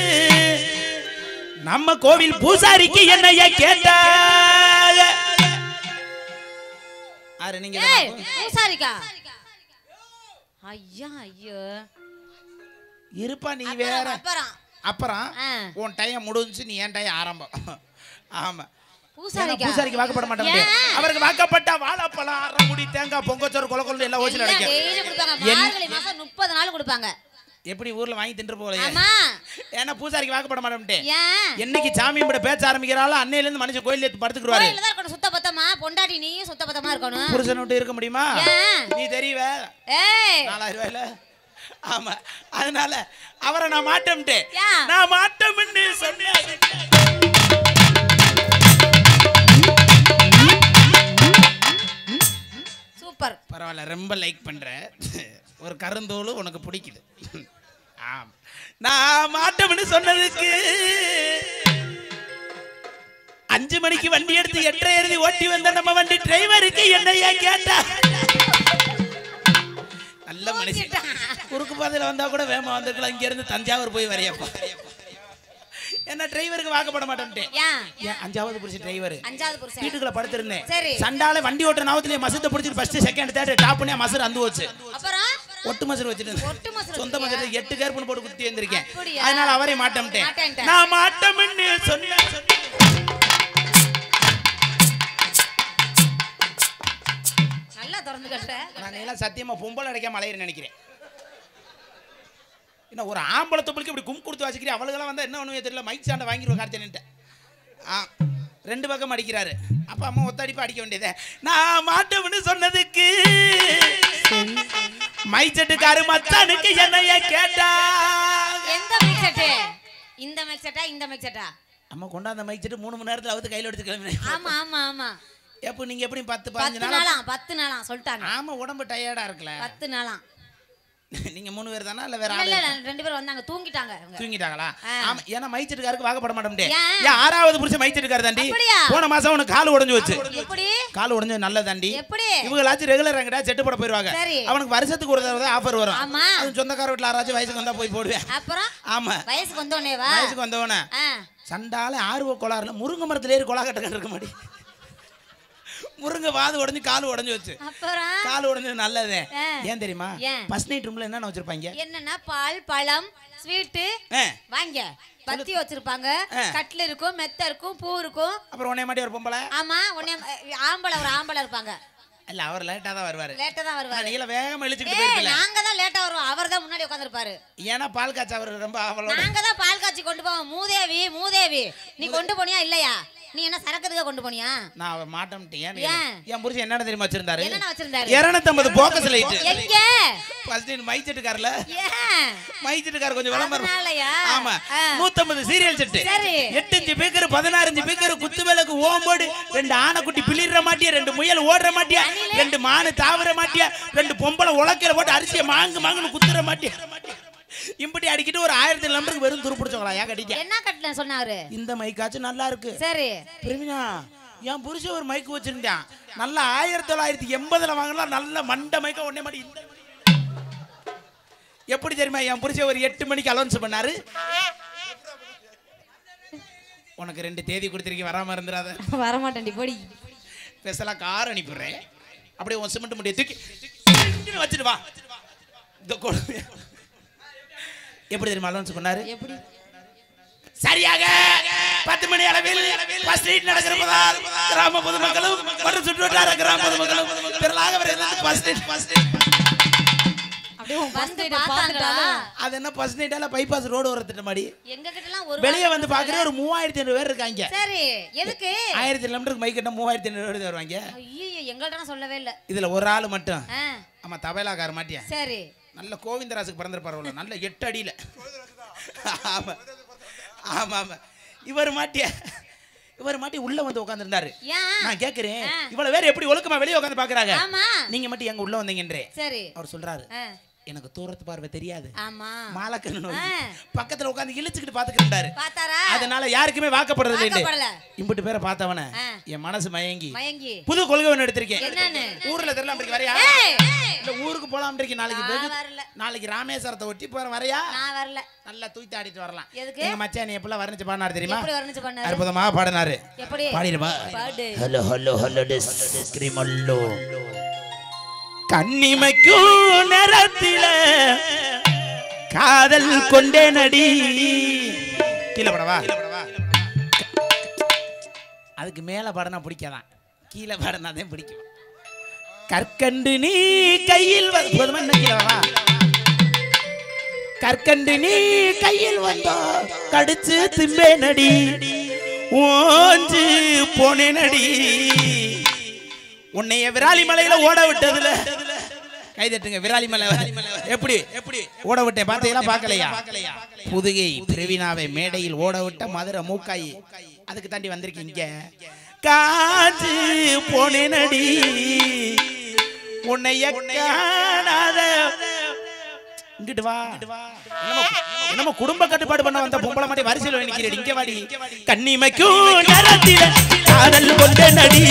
Speaker 2: நம்ம கோவில் பூசாரிக்கு என்னைய கேட்டாங்க ஆறு நீங்க
Speaker 3: ஏய்
Speaker 2: தானா?
Speaker 3: பூசாரிக்கா ஐயா ஐயோ
Speaker 2: இருப்பா நீ
Speaker 3: அப்புறம்,
Speaker 2: வேற
Speaker 3: அப்புறம்
Speaker 2: அப்புறம்
Speaker 3: ஆ.
Speaker 2: உன் டைம் முடிஞ்சுச்சு நீ என் டைம் ஆரம்பம் ஆமா ஏன்னா
Speaker 3: பூசாரிக்கா
Speaker 2: பூசாரிக்கு வாக்கப்பட மாட்டாங்க
Speaker 3: ஏன்?
Speaker 2: அவருக்கு வாக்கப்பட்ட வாழைப்பழம் அரைமுடி தேங்காய் பொங்கச்சோறு கொல கொள்ள எல்லாம் ஓசி
Speaker 3: எல்லாம்
Speaker 2: நடக்கும்
Speaker 3: daily கொடுப்பாங்க
Speaker 2: என்-
Speaker 3: மார்கழி மாசம் முப்பது நாள் கொடுப்பாங்க
Speaker 2: எப்படி ஊர்ல வாங்கி தின்று போகலையே
Speaker 3: ஆமா
Speaker 2: ஏன்னா பூசாரிக்கு வாக்கப்பட மாட்டேன்
Speaker 3: ஏன்
Speaker 2: என்னைக்கு சாமி கும்பிட பேச்ச ஆரம்பிக்கிறாளோ அன்னையில இருந்து மனுஷன் கோயில்ல எடுத்து படுத்துக்குருவாரு
Speaker 3: கோயில்ல தான் இருக்கணும் சுத்த பத்தமா பொண்டாட்டி நீயும் சுத்த பத்தமா இருக்கணும்
Speaker 2: புருஷன் விட்டு இருக்க முடியுமா
Speaker 3: ஏன்?
Speaker 2: நீ தெரியவ
Speaker 3: ஏய்
Speaker 2: நாலாயிரம் ரூபாயில ஆமா அதனால அவரை நான் மாட்டேன்ட்டேன்
Speaker 3: ஏன்?
Speaker 2: நான் மாட்டோம்னு சொன்னேன்
Speaker 3: சூப்பர்
Speaker 2: பரவாயில்ல ரொம்ப லைக் பண்ற ஒரு கருந்தோடு உனக்கு பிடிக்குது ஆம் நான் மாட்டோம்னு சொன்னதுக்கு அஞ்சு மணிக்கு வண்டி எடுத்து எட்டரை எழுதி ஓட்டி வந்த நம்ம வண்டி டிரைவருக்கு என்னையா கேட்டா நல்ல மனுஷன் குறுக்கு பாதையில வந்தா கூட வேகமா வந்திருக்கலாம் இங்க இருந்து தஞ்சாவூர் போய் வரையப்பா என்ன டிரைவருக்கு வாக்கப்பட மாட்டேன்ட்டேன்
Speaker 3: ஏன்
Speaker 2: ஏன் அஞ்சாவது புருஷன் டிரைவர்
Speaker 3: அஞ்சாவது புருஷன்
Speaker 2: வீட்டுக்குள்ள படுத்திருந்தேன்
Speaker 3: சரி.
Speaker 2: சண்டால வண்டி ஓட்ட நாவத்திலே மசத்தை பிடிச்சிட்டு ஃபர்ஸ்ட் செகண்ட் தேர்ட் டாப் பண்ணி மசர் அந்து வச்சு
Speaker 3: அப்புறம்
Speaker 2: ஒட்டு மசர் வச்சுட்டு
Speaker 3: ஒட்டு மசரு
Speaker 2: சொந்த மசர் எட்டு கேர்பன் போட்டு குத்தி வந்திருக்கேன்
Speaker 3: அப்படியா?
Speaker 2: அதனால அவரே மாட்டேன்ட்டேன்
Speaker 3: மாட்டேன்ட்ட.
Speaker 2: நான் மாட்டோம்னு சொன்னேன்
Speaker 3: நல்லா திறந்து கட்டுற
Speaker 2: நான் எல்லாம் சத்தியமா பொம்பளை அடைக்காம அலையிறேன்னு நினைக்கிறேன் என்ன ஒரு ஆம்பளை தொப்புளுக்கு இப்படி கும் கொடுத்து வச்சுக்கிறேன் அவளுக்கெல்லாம் வந்தா என்ன ஒண்ணுமே தெரியல மைக் சாண்டை வாங்கிடுவோம் கார்த்தியன்ட்டு ஆ ரெண்டு பக்கம் அடிக்கிறாரு அப்ப அம்மா ஒத்தடிப்பா அடிக்க வேண்டியதே நான் மாட்டோம்னு சொன்னதுக்கு மைச்சட்டுக்காரு மச்சானுக்கு என்னைய கேட்டா
Speaker 3: எந்த மிக் செட்டு இந்த மிக் செட்டா இந்த மிக் செட்டா
Speaker 2: அம்மா கொண்டாந்த மைக் செட்டு மூணு மணி நேரத்துல அவுத்து கையில எடுத்து கிளம்பினேன்
Speaker 3: ஆமா ஆமா ஆமா
Speaker 2: எப்போ நீங்க எப்படி பத்து
Speaker 3: பத்து
Speaker 2: பதினஞ்சு நாள்
Speaker 3: நாளாம் பத்து நாளாம் சொல்லிட்டாங்க
Speaker 2: ஆமா உடம்பு டயர்டா இருக்குல்ல
Speaker 3: பத்து நாளாம்
Speaker 2: நீங்க மூணு பேர் தானா இல்ல வேற
Speaker 3: இல்ல
Speaker 2: ஆளு
Speaker 3: இல்ல ரெண்டு பேரும் வந்தாங்க தூங்கிட்டாங்க அவங்க
Speaker 2: தூங்கிட்டாங்களா
Speaker 3: ஆ.
Speaker 2: ஆமா ஏன்னா மைச்சட்டுக்காருக்கு வாக்கப்பட மாட்டோம்டே
Speaker 3: ஏன்?
Speaker 2: ஏன் ஆறாவது புருஷன் மைச்சட்டுக்காரு தாண்டி
Speaker 3: அப்படியா?
Speaker 2: போன மாசம் உனக்கு கால் உடைஞ்சு வச்சு
Speaker 3: எப்படி
Speaker 2: கால் உடைஞ்சு நல்லதாண்டி
Speaker 3: எப்படி
Speaker 2: இவங்களாச்சும் ரெகுலர் எங்கடா செட்டு போட போயிருவாங்க
Speaker 3: சரி.
Speaker 2: அவனுக்கு வருஷத்துக்கு ஒரு தடவை ஆஃபர் வரும்
Speaker 3: ஆமா.
Speaker 2: அது சொந்தக்கார வீட்டுல யாராச்சும் வயசுக்கு வந்தா போய் போடுவேன்
Speaker 3: அப்புறம்
Speaker 2: ஆமா
Speaker 3: வயசுக்கு வந்தோடனே வா
Speaker 2: வயசுக்கு வந்தவன
Speaker 3: ஆ
Speaker 2: சண்டால ஆர்வ கோளாறுல முருங்கை மரத்துல ஏறி கொலா கட்ட இருக்க மாடி முருங்கை வாது உடைஞ்சு கால் உடைஞ்சு வச்சு
Speaker 3: அப்புறம்
Speaker 2: கால் உடைஞ்சது நல்லதே
Speaker 3: ஆ.
Speaker 2: ஏன் தெரியுமா
Speaker 3: ஏன்?
Speaker 2: ஃபர்ஸ்ட் நைட் ரூம்ல என்னென்ன வச்சிருப்பாங்க
Speaker 3: என்னன்னா பால் பழம் ஸ்வீட்டு
Speaker 2: ஆ.
Speaker 3: வாங்க பத்தி வச்சிருப்பாங்க
Speaker 2: ஆ.
Speaker 3: கட்டில் இருக்கும் மெத்த இருக்கும் பூ இருக்கும்
Speaker 2: அப்புறம் உன்னை மாட்டி ஒரு பொம்பளை
Speaker 3: ஆமா உடனே ஆம்பளை ஒரு ஆம்பளை இருப்பாங்க
Speaker 2: இல்ல அவர் லேட்டா தான் வருவாரு
Speaker 3: லேட்டா தான் வருவாரு
Speaker 2: நீங்கள வேகமா இழுச்சுக்கிட்டு
Speaker 3: ஏய்
Speaker 2: போயிருக்கல
Speaker 3: நாங்க தான் லேட்டா வருவோம் அவர் தான் முன்னாடி உட்காந்துருப்பாரு
Speaker 2: ஏன்னா பால் காய்ச்ச அவர் ரொம்ப அவளோட
Speaker 3: நாங்க தான் பால் காய்ச்சி கொண்டு போவோம் மூதேவி மூதேவி நீ கொண்டு போனியா இல்லையா நீ என்ன சரக்குதுக்க கொண்டு போனியா
Speaker 2: நான் அவ மாட்டேன்
Speaker 3: ஏன்?
Speaker 2: என் புருஷன் என்னென்ன தெரியுமா வச்சிருந்தாரு
Speaker 3: என்னென்ன வச்சிருந்தாரு
Speaker 2: இருநூத்தம்பது போக்கஸ் லைட்
Speaker 3: எங்க
Speaker 2: ஃபர்ஸ்ட் மைச்சட்டுக்காரல
Speaker 3: ஏன்
Speaker 2: மைச்சட்டுக்கார கொஞ்சம் விளம்பரம்
Speaker 3: அதனாலயா?
Speaker 2: ஆமா
Speaker 3: ஆ.
Speaker 2: நூத்தம்பது சீரியல் செட்டு
Speaker 3: சரி.
Speaker 2: எட்டு இஞ்சு பீக்கர் பதினாறு இஞ்சு பீக்கர் குத்து விளக்கு ஓம்போடு ரெண்டு ஆனைக்குட்டி பிளிற மாட்டியா ரெண்டு முயல் ஓடுற மாட்டியா ரெண்டு மானு தாவர மாட்டியா ரெண்டு பொம்பளை உலக்கையில போட்டு அரிசியை மாங்கு மாங்குன்னு குத்துற மாட்டியா இம்படி அடிக்கிட்டு ஒரு ஆயிரத்தி நம்பருக்கு வெறும் துருப்பிடிச்சவங்களா ஏன் கட்டிட்டேன்
Speaker 3: என்ன கட்டல சொன்னாரு
Speaker 2: இந்த மைக்காச்சும் நல்லா இருக்கு
Speaker 3: சரி
Speaker 2: பிரவீனா என் புருஷன் ஒரு மைக் வச்சிருந்தான் நல்ல ஆயிரத்தி தொள்ளாயிரத்தி எண்பதுல வாங்கலாம் நல்ல மண்ட மைக்க உடனே மாட்டி இந்த எப்படி தெரியுமா என் புருஷன் ஒரு எட்டு மணிக்கு அலௌன்ஸ் பண்ணாரு உனக்கு ரெண்டு தேதி கொடுத்துருக்கீங்க வராம இருந்துடாத
Speaker 4: வரமாட்டேன்டி போடி
Speaker 2: ஸ்பெஷலாக கார் அனுப்பிடுறேன் அப்படியே உன் சிமெண்ட் முடிய தூக்கி தூக்கி வச்சுட்டு வா இந்த கொடுமை. எப்படி தெரியுமா அலௌன்ஸ் பண்ணாரு
Speaker 4: எப்படி
Speaker 2: சரியாக பத்து மணி அளவில் பஸ் நைட் நடக்கிறப்பதால் கிராம பொதுமக்களும் மற்றும் சுற்றுவட்டார கிராம பொதுமக்களும் திரளாக வருகிறது பஸ் நைட் பஸ் நைட்
Speaker 4: அப்படியே உன் பஸ்
Speaker 3: வந்து
Speaker 4: நைட்டை
Speaker 3: பார்த்தாங்களா
Speaker 4: பார்த்துட்டாலும்
Speaker 2: அது என்ன பஸ் நைட்டால பைபாஸ் ரோடு வரத்திட்ட மாதிரி
Speaker 3: எங்க கிட்டலாம் ஒரு
Speaker 2: வெளியே வந்து பாக்குற ஒரு மூவாயிரத்தி ஐநூறு பேர் இருக்காங்க
Speaker 3: சரி எதுக்கு
Speaker 2: ஆயிரத்தி கிலோமீட்டருக்கு மைக் கட்ட மூவாயிரத்தி ஐநூறு பேர் வருவாங்க
Speaker 3: ஐயோ எங்கள்ட்ட சொல்லவே இல்ல
Speaker 2: இதுல ஒரு ஆள் மட்டும்
Speaker 3: ஆ,
Speaker 2: ஆமா தபேலாக்கார மாட்டியா
Speaker 3: சரி
Speaker 2: நல்ல கோவிந்தராஜுக்கு பிறந்திருப்பாரு நல்ல எட்டு அடியில ஆமா ஆமா ஆமா இவர் மாட்டிய இவர் மாட்டி உள்ள வந்து உட்காந்துருந்தாரு
Speaker 3: ஏன்
Speaker 2: நான் கேக்குறேன்
Speaker 3: ஆ.
Speaker 2: இவ்வளவு பேர் எப்படி ஒழுக்கமா வெளியே உட்காந்து பாக்குறாங்க
Speaker 3: ஆமா
Speaker 2: நீங்க மட்டும் எங்க உள்ள வந்தீங்கன்றே
Speaker 3: சரி
Speaker 2: அவர் சொல்றாரு
Speaker 3: ஆ,
Speaker 2: எனக்கு தூரத்து பார்வை தெரியாது
Speaker 3: ஆமா
Speaker 2: மாலக்கண்ணு
Speaker 3: ஆ.
Speaker 2: பக்கத்துல உட்காந்து இழுச்சுக்கிட்டு பாத்துக்கிட்டாரு
Speaker 3: பார்த்தாரா
Speaker 2: அதனால யாருக்குமே வாக்கப்படுறது இல்லை
Speaker 3: வாக்கப்படல.
Speaker 2: இம்புட்டு பேரை பார்த்தவன
Speaker 3: ஆ.
Speaker 2: என் மனசு மயங்கி
Speaker 3: மயங்கி
Speaker 2: புது கொள்கை ஒன்று எடுத்திருக்கேன்
Speaker 3: என்னன்னு?
Speaker 2: ஊர்ல தெரியல அப்படி வரையா
Speaker 3: ஏய்,
Speaker 2: இல்ல ஊருக்கு போலாம் இருக்கேன் நாளைக்கு
Speaker 3: நான்
Speaker 2: வெகு-
Speaker 3: வரல.
Speaker 2: நாளைக்கு ராமேஸ்வரத்தை ஒட்டி போறேன் வரையா
Speaker 3: நான் வரல
Speaker 2: நல்லா தூக்கி ஆடிட்டு வரலாம்
Speaker 3: எதுக்கு?
Speaker 2: எங்க மச்சான் நீ எப்பெல்லாம் வர்ணிச்சு பாடினாரு தெரியுமா
Speaker 3: எப்படி வர்ணிச்சு பண்ணாரு
Speaker 2: அற்புதமா பாடினாரு
Speaker 3: எப்படி
Speaker 2: பாடிடுமா
Speaker 3: பாடு
Speaker 2: ஹலோ ஹலோ ஹலோ கிரிமல்லோ கண்ணிமைக்கும் நேரத்தில காதல் கொண்டே நடி கீழே படவா அதுக்கு மேல பாடனா பிடிக்காதான் கீழே பாடனா தான் பிடிக்கும் கற்கண்டு நீ கையில் வ- போதுமா இன்னும் கீழே வா கற்கண்டு நீ கையில் வந்தோ கடிச்சு திம்பே நடி ஓஞ்சு போனே நடி உன்னைய விராலி மலையில ஓட விட்டதுல கை தட்டுங்க விராலி மலை எப்படி எப்படி ஓட விட்டேன் பார்த்தீங்களா பார்க்கலையா புதுகை பிரவீனாவை மேடையில் ஓட விட்ட மதுரை மூக்காயி அதுக்கு தாண்டி வந்திருக்கீங்க காஞ்சு போனே நடி உன்னைய காணாத இங்கிட்டு வா என்னமோ என்னமோ குடும்ப கட்டுப்பாடு பண்ண வந்த பொம்பளை மாதிரி வரிசையில் நிக்கிறேன் இங்க வாடி கண்ணிமைக்கும் நேரத்தில காதல் கொண்ட நடி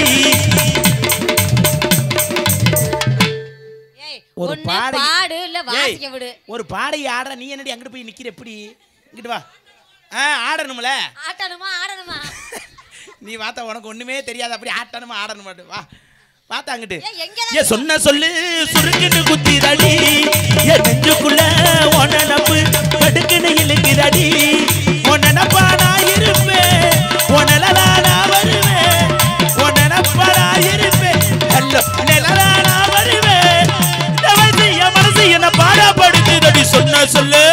Speaker 3: ஏய்
Speaker 2: ஒரு
Speaker 3: ஒண்ணு
Speaker 2: பாடகி-
Speaker 3: பாடு இல்ல வாசிக்க
Speaker 2: ஏய்,
Speaker 3: விடு
Speaker 2: ஒரு பாடகி ஆடுற நீ என்னடி அங்கிட்டு போய் நிக்கிற எப்படி இங்கிட்டு வா ஆ ஆடணும்ல
Speaker 3: ஆட்டணுமா ஆடணுமா
Speaker 2: நீ பார்த்தா உனக்கு ஒண்ணுமே தெரியாது அப்படி ஆட்டணுமா ஆடணும் மாட்டு வா பார்த்தா அங்கிட்டு
Speaker 3: ஏய், எங்கதான்
Speaker 2: ஏ சொன்ன சொல்லு சுருக்குன்னு குத்திரடி என் நெஞ்சுக்குள்ள உனப்பு கடுக்குன்னு இழுக்குதடி உனப்பா நான் இருப்பேன் உனலா நான் வருவேன் உனப்பா நான் இருப்பேன் ஹலோ நிலலா நான் வருவேன் இந்த வயசு என் மனசு என்ன பாடப்படுத்துதடி சொன்ன சொல்லு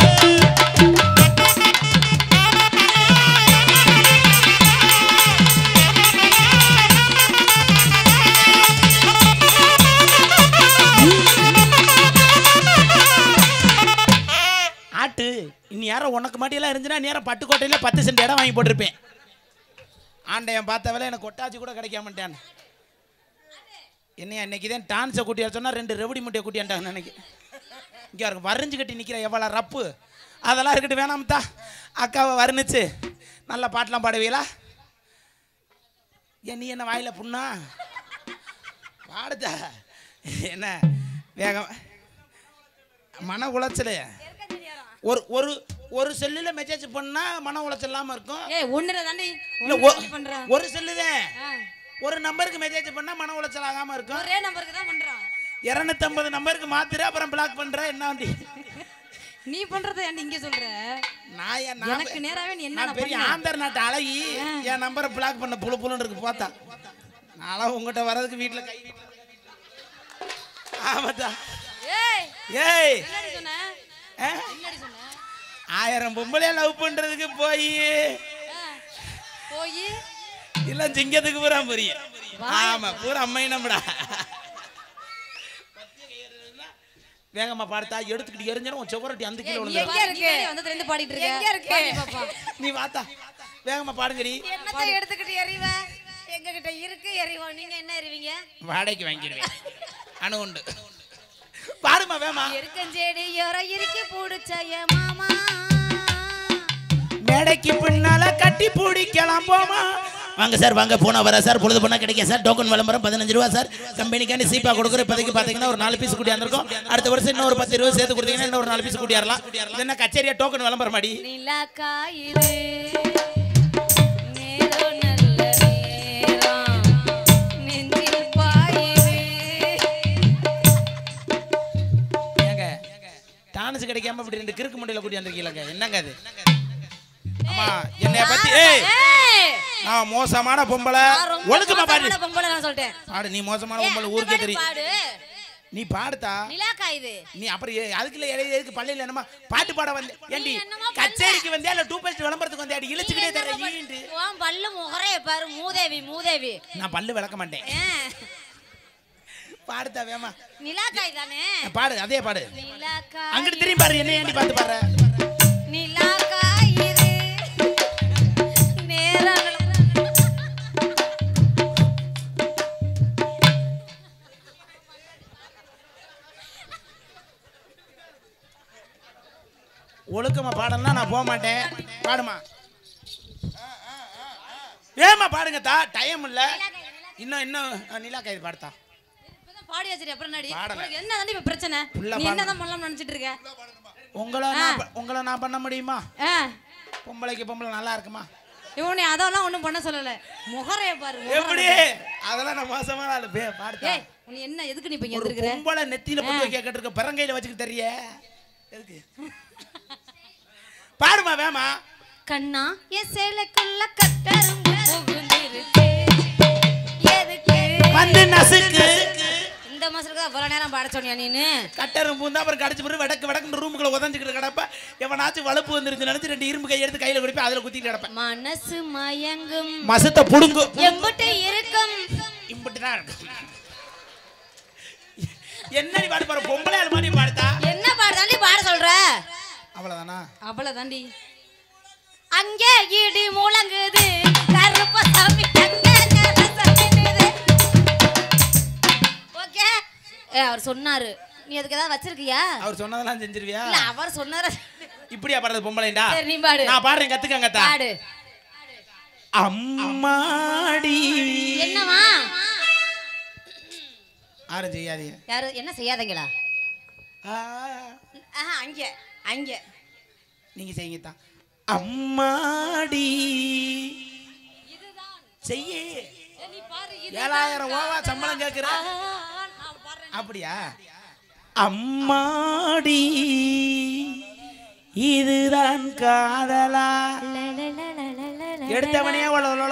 Speaker 2: ஆட்டு இனி யாரும் உனக்கு மாட்டியெல்லாம் இருந்துச்சுன்னா நேரம் பட்டுக்கோட்டையில பத்து சென்ட் இடம் வாங்கி போட்டிருப்பேன் ஆண்டையன் பார்த்த வேலை எனக்கு கொட்டாச்சி கூட கிடைக்காமட்டான் என்னையா இன்னைக்கு தான் டான்ஸை கூட்டியா சொன்னா ரெண்டு ரெவடி முட்டையை கூட்டியான்ட்டாங்க எனக்கு இங்கே இருக்கு வரைஞ்சு கட்டி நிற்கிற எவ்வளோ ரப்பு அதெல்லாம் இருக்கட்டும் வேணாம்தா அக்காவை வர்ணிச்சு நல்ல பாட்டெலாம் பாடுவீங்களா ஏன் நீ என்ன வாயில புண்ணா பாடுதா என்ன வேகம் மன உளைச்சல் ஒரு ஒரு ஒரு செல்லுல மெசேஜ் பண்ணா மன உளைச்சல் இல்லாம இருக்கும்
Speaker 4: ஏய் ஒண்ணுல தாண்டி
Speaker 2: இல்ல
Speaker 4: ஒண்ணுல
Speaker 2: ஒ-
Speaker 4: தாண்டி பண்றான்
Speaker 2: ஒரு செல்லுதான்
Speaker 4: ஆ,
Speaker 2: ஒரு நம்பருக்கு மெசேஜ் பண்ணா மன உளைச்சல் ஆகாம இருக்கும்
Speaker 4: ஒரே நம்பருக்கு தான் பண்றான்
Speaker 2: இருநூத்தம்பது நம்பருக்கு மாத்திர அப்புறம் பிளாக் பண்ற என்ன வண்டி
Speaker 4: நீ பண்றத ஏன்டி இங்க சொல்ற
Speaker 2: நான் ஏன் நான்
Speaker 4: எனக்கு நேராவே நீ என்ன
Speaker 2: நான் பெரிய ஆந்தர் நாட்டு அழகி என் நம்பரை பிளாக் பண்ண புழு புழுன்னு இருக்கு பார்த்தா நான்லாம் உங்ககிட்ட வர்றதுக்கு வீட்டில் கை வீட்டில் ஆமாத்தா
Speaker 4: ஏய்
Speaker 2: ஏய்
Speaker 4: என்னடி சொன்ன
Speaker 2: ஆ?
Speaker 4: என்னடி சொன்ன
Speaker 2: ஆயிரம் பொம்பளைய லவ் பண்றதுக்கு போய்
Speaker 4: ஆ, போய்
Speaker 2: இல்ல சிங்கத்துக்கு பூரா புரியும் ஆமா பூரா அம்மை நம்மடா வேகமா பார்த்தா எடுத்துக்கிட்டு எரிஞ்சாலும் உன் செவரட்டி அந்த கீழே விழுந்துரும்
Speaker 3: எங்க இருக்கு
Speaker 4: வந்ததுல இருந்து பாடிட்டு இருக்க
Speaker 3: எங்க இருக்கு?
Speaker 4: பாடி பாப்பா.
Speaker 2: நீ வாத்தா வேகமா பாடுங்க நீ
Speaker 3: என்னத்தை எடுத்துக்கிட்டு எறிவ எங்க கிட்ட இருக்கு எறிவோம் நீங்க என்ன எறிவீங்க
Speaker 2: வாடகைக்கு வாங்கிடுவேன் அணு உண்டு பாடுமா வேமா
Speaker 3: எருக்கஞ்செடி யோர இறுக்கி புடிச்ச என் மாமா
Speaker 2: மேடைக்கு பின்னால கட்டி பிடிக்கலாம் போமா வாங்க சார் வாங்க போனா வர சார் பொழுது போனா கிடைக்கும் சார் டோக்கன் விளம்பரம் பதினஞ்சு ரூபா சார் கம்பெனிக்காண்டி சீப்பா கொடுக்குற இப்போதைக்கு பார்த்தீங்கன்னா ஒரு நாலு பீஸ் கூட்டியாந்துருக்கோம் அடுத்த வருஷம் இன்னும் ஒரு பத்து இருபது சேர்த்து கொடுத்தீங்கன்னா இன்னும் ஒரு நாலு பீஸ் கூட்டியாரலாம் இது என்ன கச்சேரியா டோக்கன் விளம்பரம் மாடி
Speaker 3: நிலா காயுது நேரம் நல்ல நேரம் நெஞ்சில் பாயுது
Speaker 2: ஏங்க டான்ஸ் கிடைக்காம இப்படி ரெண்டு கிறுக்கு முண்டையில கூட்டியாந்துருக்கீங்களங்க என்னங்க அது ஆமா என்னைய பத்தி ஏய்
Speaker 3: ஏய்,
Speaker 2: நான் மோசமான பொம்பளை
Speaker 3: நான் ரொம்ப
Speaker 2: ஒழுக்கமா பாடு
Speaker 3: மோசமான பொம்பளை நான் சொல்லிட்டேன்
Speaker 2: பாடு நீ மோசமான
Speaker 3: ஏய்,
Speaker 2: பொம்பளை
Speaker 3: அந்த
Speaker 2: ஊருக்கே
Speaker 3: பாடு
Speaker 2: தெரியும்
Speaker 3: பாடு
Speaker 2: நீ பாடுதா
Speaker 3: நிலா காயுது
Speaker 2: நீ அப்புறம் ஏ- அதுக்குள்ள இடையில எதுக்கு பள்ளியில என்னமா பாட்டு பாட வந்த ஏண்டி
Speaker 3: என்னமோ பண்ண.
Speaker 2: கச்சேரிக்கு வந்தியா இல்ல டூ பெஸ்ட் விளம்பரத்துக்கு வந்தியா அடி இழுச்சுக்கிட்டே
Speaker 3: நீ
Speaker 2: தர
Speaker 3: என்னமோ பண்ணு.
Speaker 2: ஈண்டு
Speaker 3: உன் பல்லு முகரைய பாரு மூதேவி மூதேவி
Speaker 2: நான் பல்லு விளக்க மாட்டேன்
Speaker 3: ஆ,
Speaker 2: பாடுதா வேமா
Speaker 3: நிலா காய் தானே
Speaker 2: பாடு அதே பாடு
Speaker 3: நிலா காய்
Speaker 2: அங்கிட்டு திரும்பி பாரு என்ன ஏண்டி பார்த்து பாடுற
Speaker 3: நிலா காயுது நேரம்
Speaker 2: ஒழுக்கமா பாடலாம் நான் போக மாட்டேன் பாடுமா ஏமா பாடுங்க தா டைம் இல்ல இன்னும் இன்னும் ஆ, நிலா கைது பாடுதா
Speaker 4: இப்பதான் பாடியாச்சு அப்புறம் என்னடி
Speaker 2: பாடல.
Speaker 4: உனக்கு என்ன தாண்டி இப்ப பிரச்சனை
Speaker 2: புள்ள
Speaker 4: நீ
Speaker 2: பாடு.
Speaker 4: என்னதான் பண்ணலாம் நினைச்சிட்டு இருக்க
Speaker 2: உங்களை நான் ப- உங்களை நான் பண்ண முடியுமா
Speaker 4: ஆ,
Speaker 2: பொம்பளைக்கு பொம்பளை நல்லா இருக்குமா
Speaker 4: இவனை அதெல்லாம் ஒண்ணும் பண்ண சொல்லல முகரைய பாரு முகரை.
Speaker 2: எப்படி அதெல்லாம் நான் மோசமான ஆளு பே பாடுதா
Speaker 4: ஏய் உன்னை என்ன எதுக்கு நீ இப்ப இங்க
Speaker 2: ஒரு
Speaker 4: வந்திருக்கிற
Speaker 2: பொம்பளை நெத்தியில போட்டு வைக்க கேட்டிருக்க பிறங்கையில வச்சுக்கிட்டு தெரிய எதுக்கு பாடுமா வேமா
Speaker 3: கண்ணா என் சேலைக்குள்ள கட்டரும்பு புகுந்திருக்கு எதுக்கு
Speaker 2: வந்து நசுக்கு
Speaker 3: இந்த மாசத்துக்கு அவ்வளவு நேரம் பாட சொன்னியா நீனு
Speaker 2: கட்டரும் பூந்தா அப்புறம் கடிச்சு பிறகு வடக்கு வடக்கு ரூமுக்குள்ள உதஞ்சிக்கிட்டு கிடப்ப எவனாச்சும் வலுப்பு வந்துருச்சு நினைச்சு ரெண்டு இரும்பு கை எடுத்து கையில குடிப்பேன் அதுல குத்திட்டு கிடப்பேன்
Speaker 3: மனசு மயங்கும்
Speaker 2: மசத்தை புடுங்கும்
Speaker 3: எம்புட்டு இருக்கும்
Speaker 2: இம்பிட்டு தான் இருக்கும் என்ன நீ பாடு பாரு பொம்பளை ஆள் மாதிரி பாடுதா
Speaker 3: என்ன பாடுதாண்டி பாட சொல்ற
Speaker 2: அவ்வளவுதானா
Speaker 4: அவ்வளவுதாண்டி
Speaker 3: அங்கே இடி முழங்குது கருப்பசாமி அங்கே கருப்பசாமின்னுது. ஓகே ஏ அவர் சொன்னாரு நீ அதுக்கு ஏதாவது வச்சிருக்கியா
Speaker 2: அவர் சொன்னதெல்லாம் செஞ்சிருவியா
Speaker 3: இல்ல அவர் சொன்னாரு
Speaker 2: இப்படியா பாடுறது பொம்பளைண்டா
Speaker 3: சரி நீ பாடு
Speaker 2: நான் பாடுறேன் கத்துக்கங்க தா
Speaker 3: பாடு
Speaker 2: அம்மாடி
Speaker 3: என்னவா
Speaker 2: யாரும் செய்யாதீங்க
Speaker 3: யாரு என்ன செய்யாதீங்களா
Speaker 2: ஆ,
Speaker 3: ஆஹா அங்க அங்க
Speaker 2: நீங்க செய்யுங்க தான் அம்மாடி செய்ய ஏழாயிரம் ஓவா சம்பளம் கேட்கிற அப்படியா அம்மாடி இதுதான் காதலா எடுத்தவனே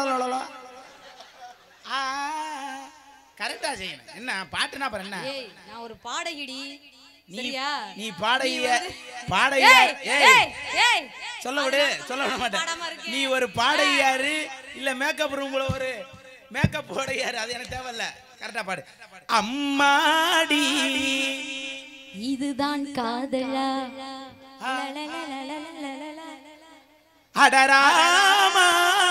Speaker 2: கரெக்டா செய்யணும் என்ன பாட்டுனா அப்புறம் என்ன
Speaker 4: ஏய் நான் ஒரு பாடகிடி
Speaker 2: நீ
Speaker 4: சரியா
Speaker 2: நீ பாடைய பாடைய
Speaker 4: ஏய்
Speaker 2: ஏய்
Speaker 4: ஏய் ஏய்
Speaker 2: சொல்ல விடு சொல்ல விட மாட்டேன் நீ ஒரு பாடையாரு இல்ல மேக்கப் ரூம்ல ஒரு மேக்கப் போடையாரு அது எனக்கு தேவையில்ல கரெக்டா பாடு அம்மாடி
Speaker 3: இதுதான் காதலா
Speaker 2: அடராமா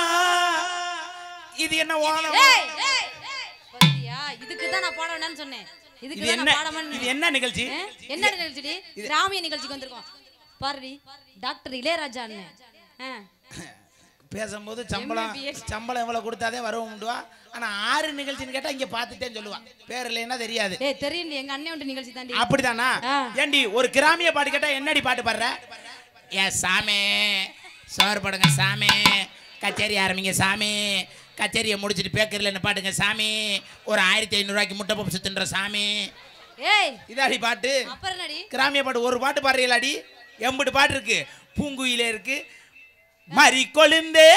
Speaker 2: இது என்ன ஓலம்
Speaker 4: ஏய் ஏய் பாத்தியா இதுக்கு தான் நான் பாட வேண்டாம்னு சொன்னேன் இதுக்கு
Speaker 2: இது
Speaker 4: தான்
Speaker 2: என்ன
Speaker 4: நான் பாட வேண்டாம்னு
Speaker 2: இது என்ன நிகழ்ச்சி
Speaker 4: ஆ? என்ன நிகழ்ச்சிடி கிராமிய நிகழ்ச்சிக்கு வந்திருக்கோம் பாருடி டாக்டர் இளையராஜா அண்ணன் ஆ.
Speaker 2: பேசும்போது சம்பளம்
Speaker 4: MBBS.
Speaker 2: சம்பளம் எவ்வளவு கொடுத்தாதே வரவுண்டுவா ஆனா ஆறு நிகழ்ச்சின்னு கேட்டா இங்க பார்த்துட்டேன்னு சொல்லுவா பேர் இல்லைன்னா தெரியாது
Speaker 4: டேய் தெரியும் எங்க அண்ணன் வந்து நிகழ்ச்சி தாண்டி
Speaker 2: அப்படிதானா
Speaker 4: ஆ.
Speaker 2: ஏண்டி ஒரு கிராமிய பாட்டு கேட்டா என்னடி பாட்டு பாடுற ஏ சாமி சோறு போடுங்க சாமி கச்சேரி ஆரம்பிங்க சாமி கச்சேரியை முடிச்சிட்டு பேக்கரில் என்ன பாட்டுங்க சாமி ஒரு ஆயிரத்தி ஐநூறுரூவாய்க்கு முட்டை பப்பு தின்ற சாமி
Speaker 4: ஏய்
Speaker 2: இதாடி பாட்டு
Speaker 4: அப்புறம் என்னடி
Speaker 2: கிராமிய பாட்டு ஒரு பாட்டு பாடுறீங்களாடி எம்புட்டு பாட்டு இருக்கு பூங்குயிலே இருக்கு மறி கொழுந்தே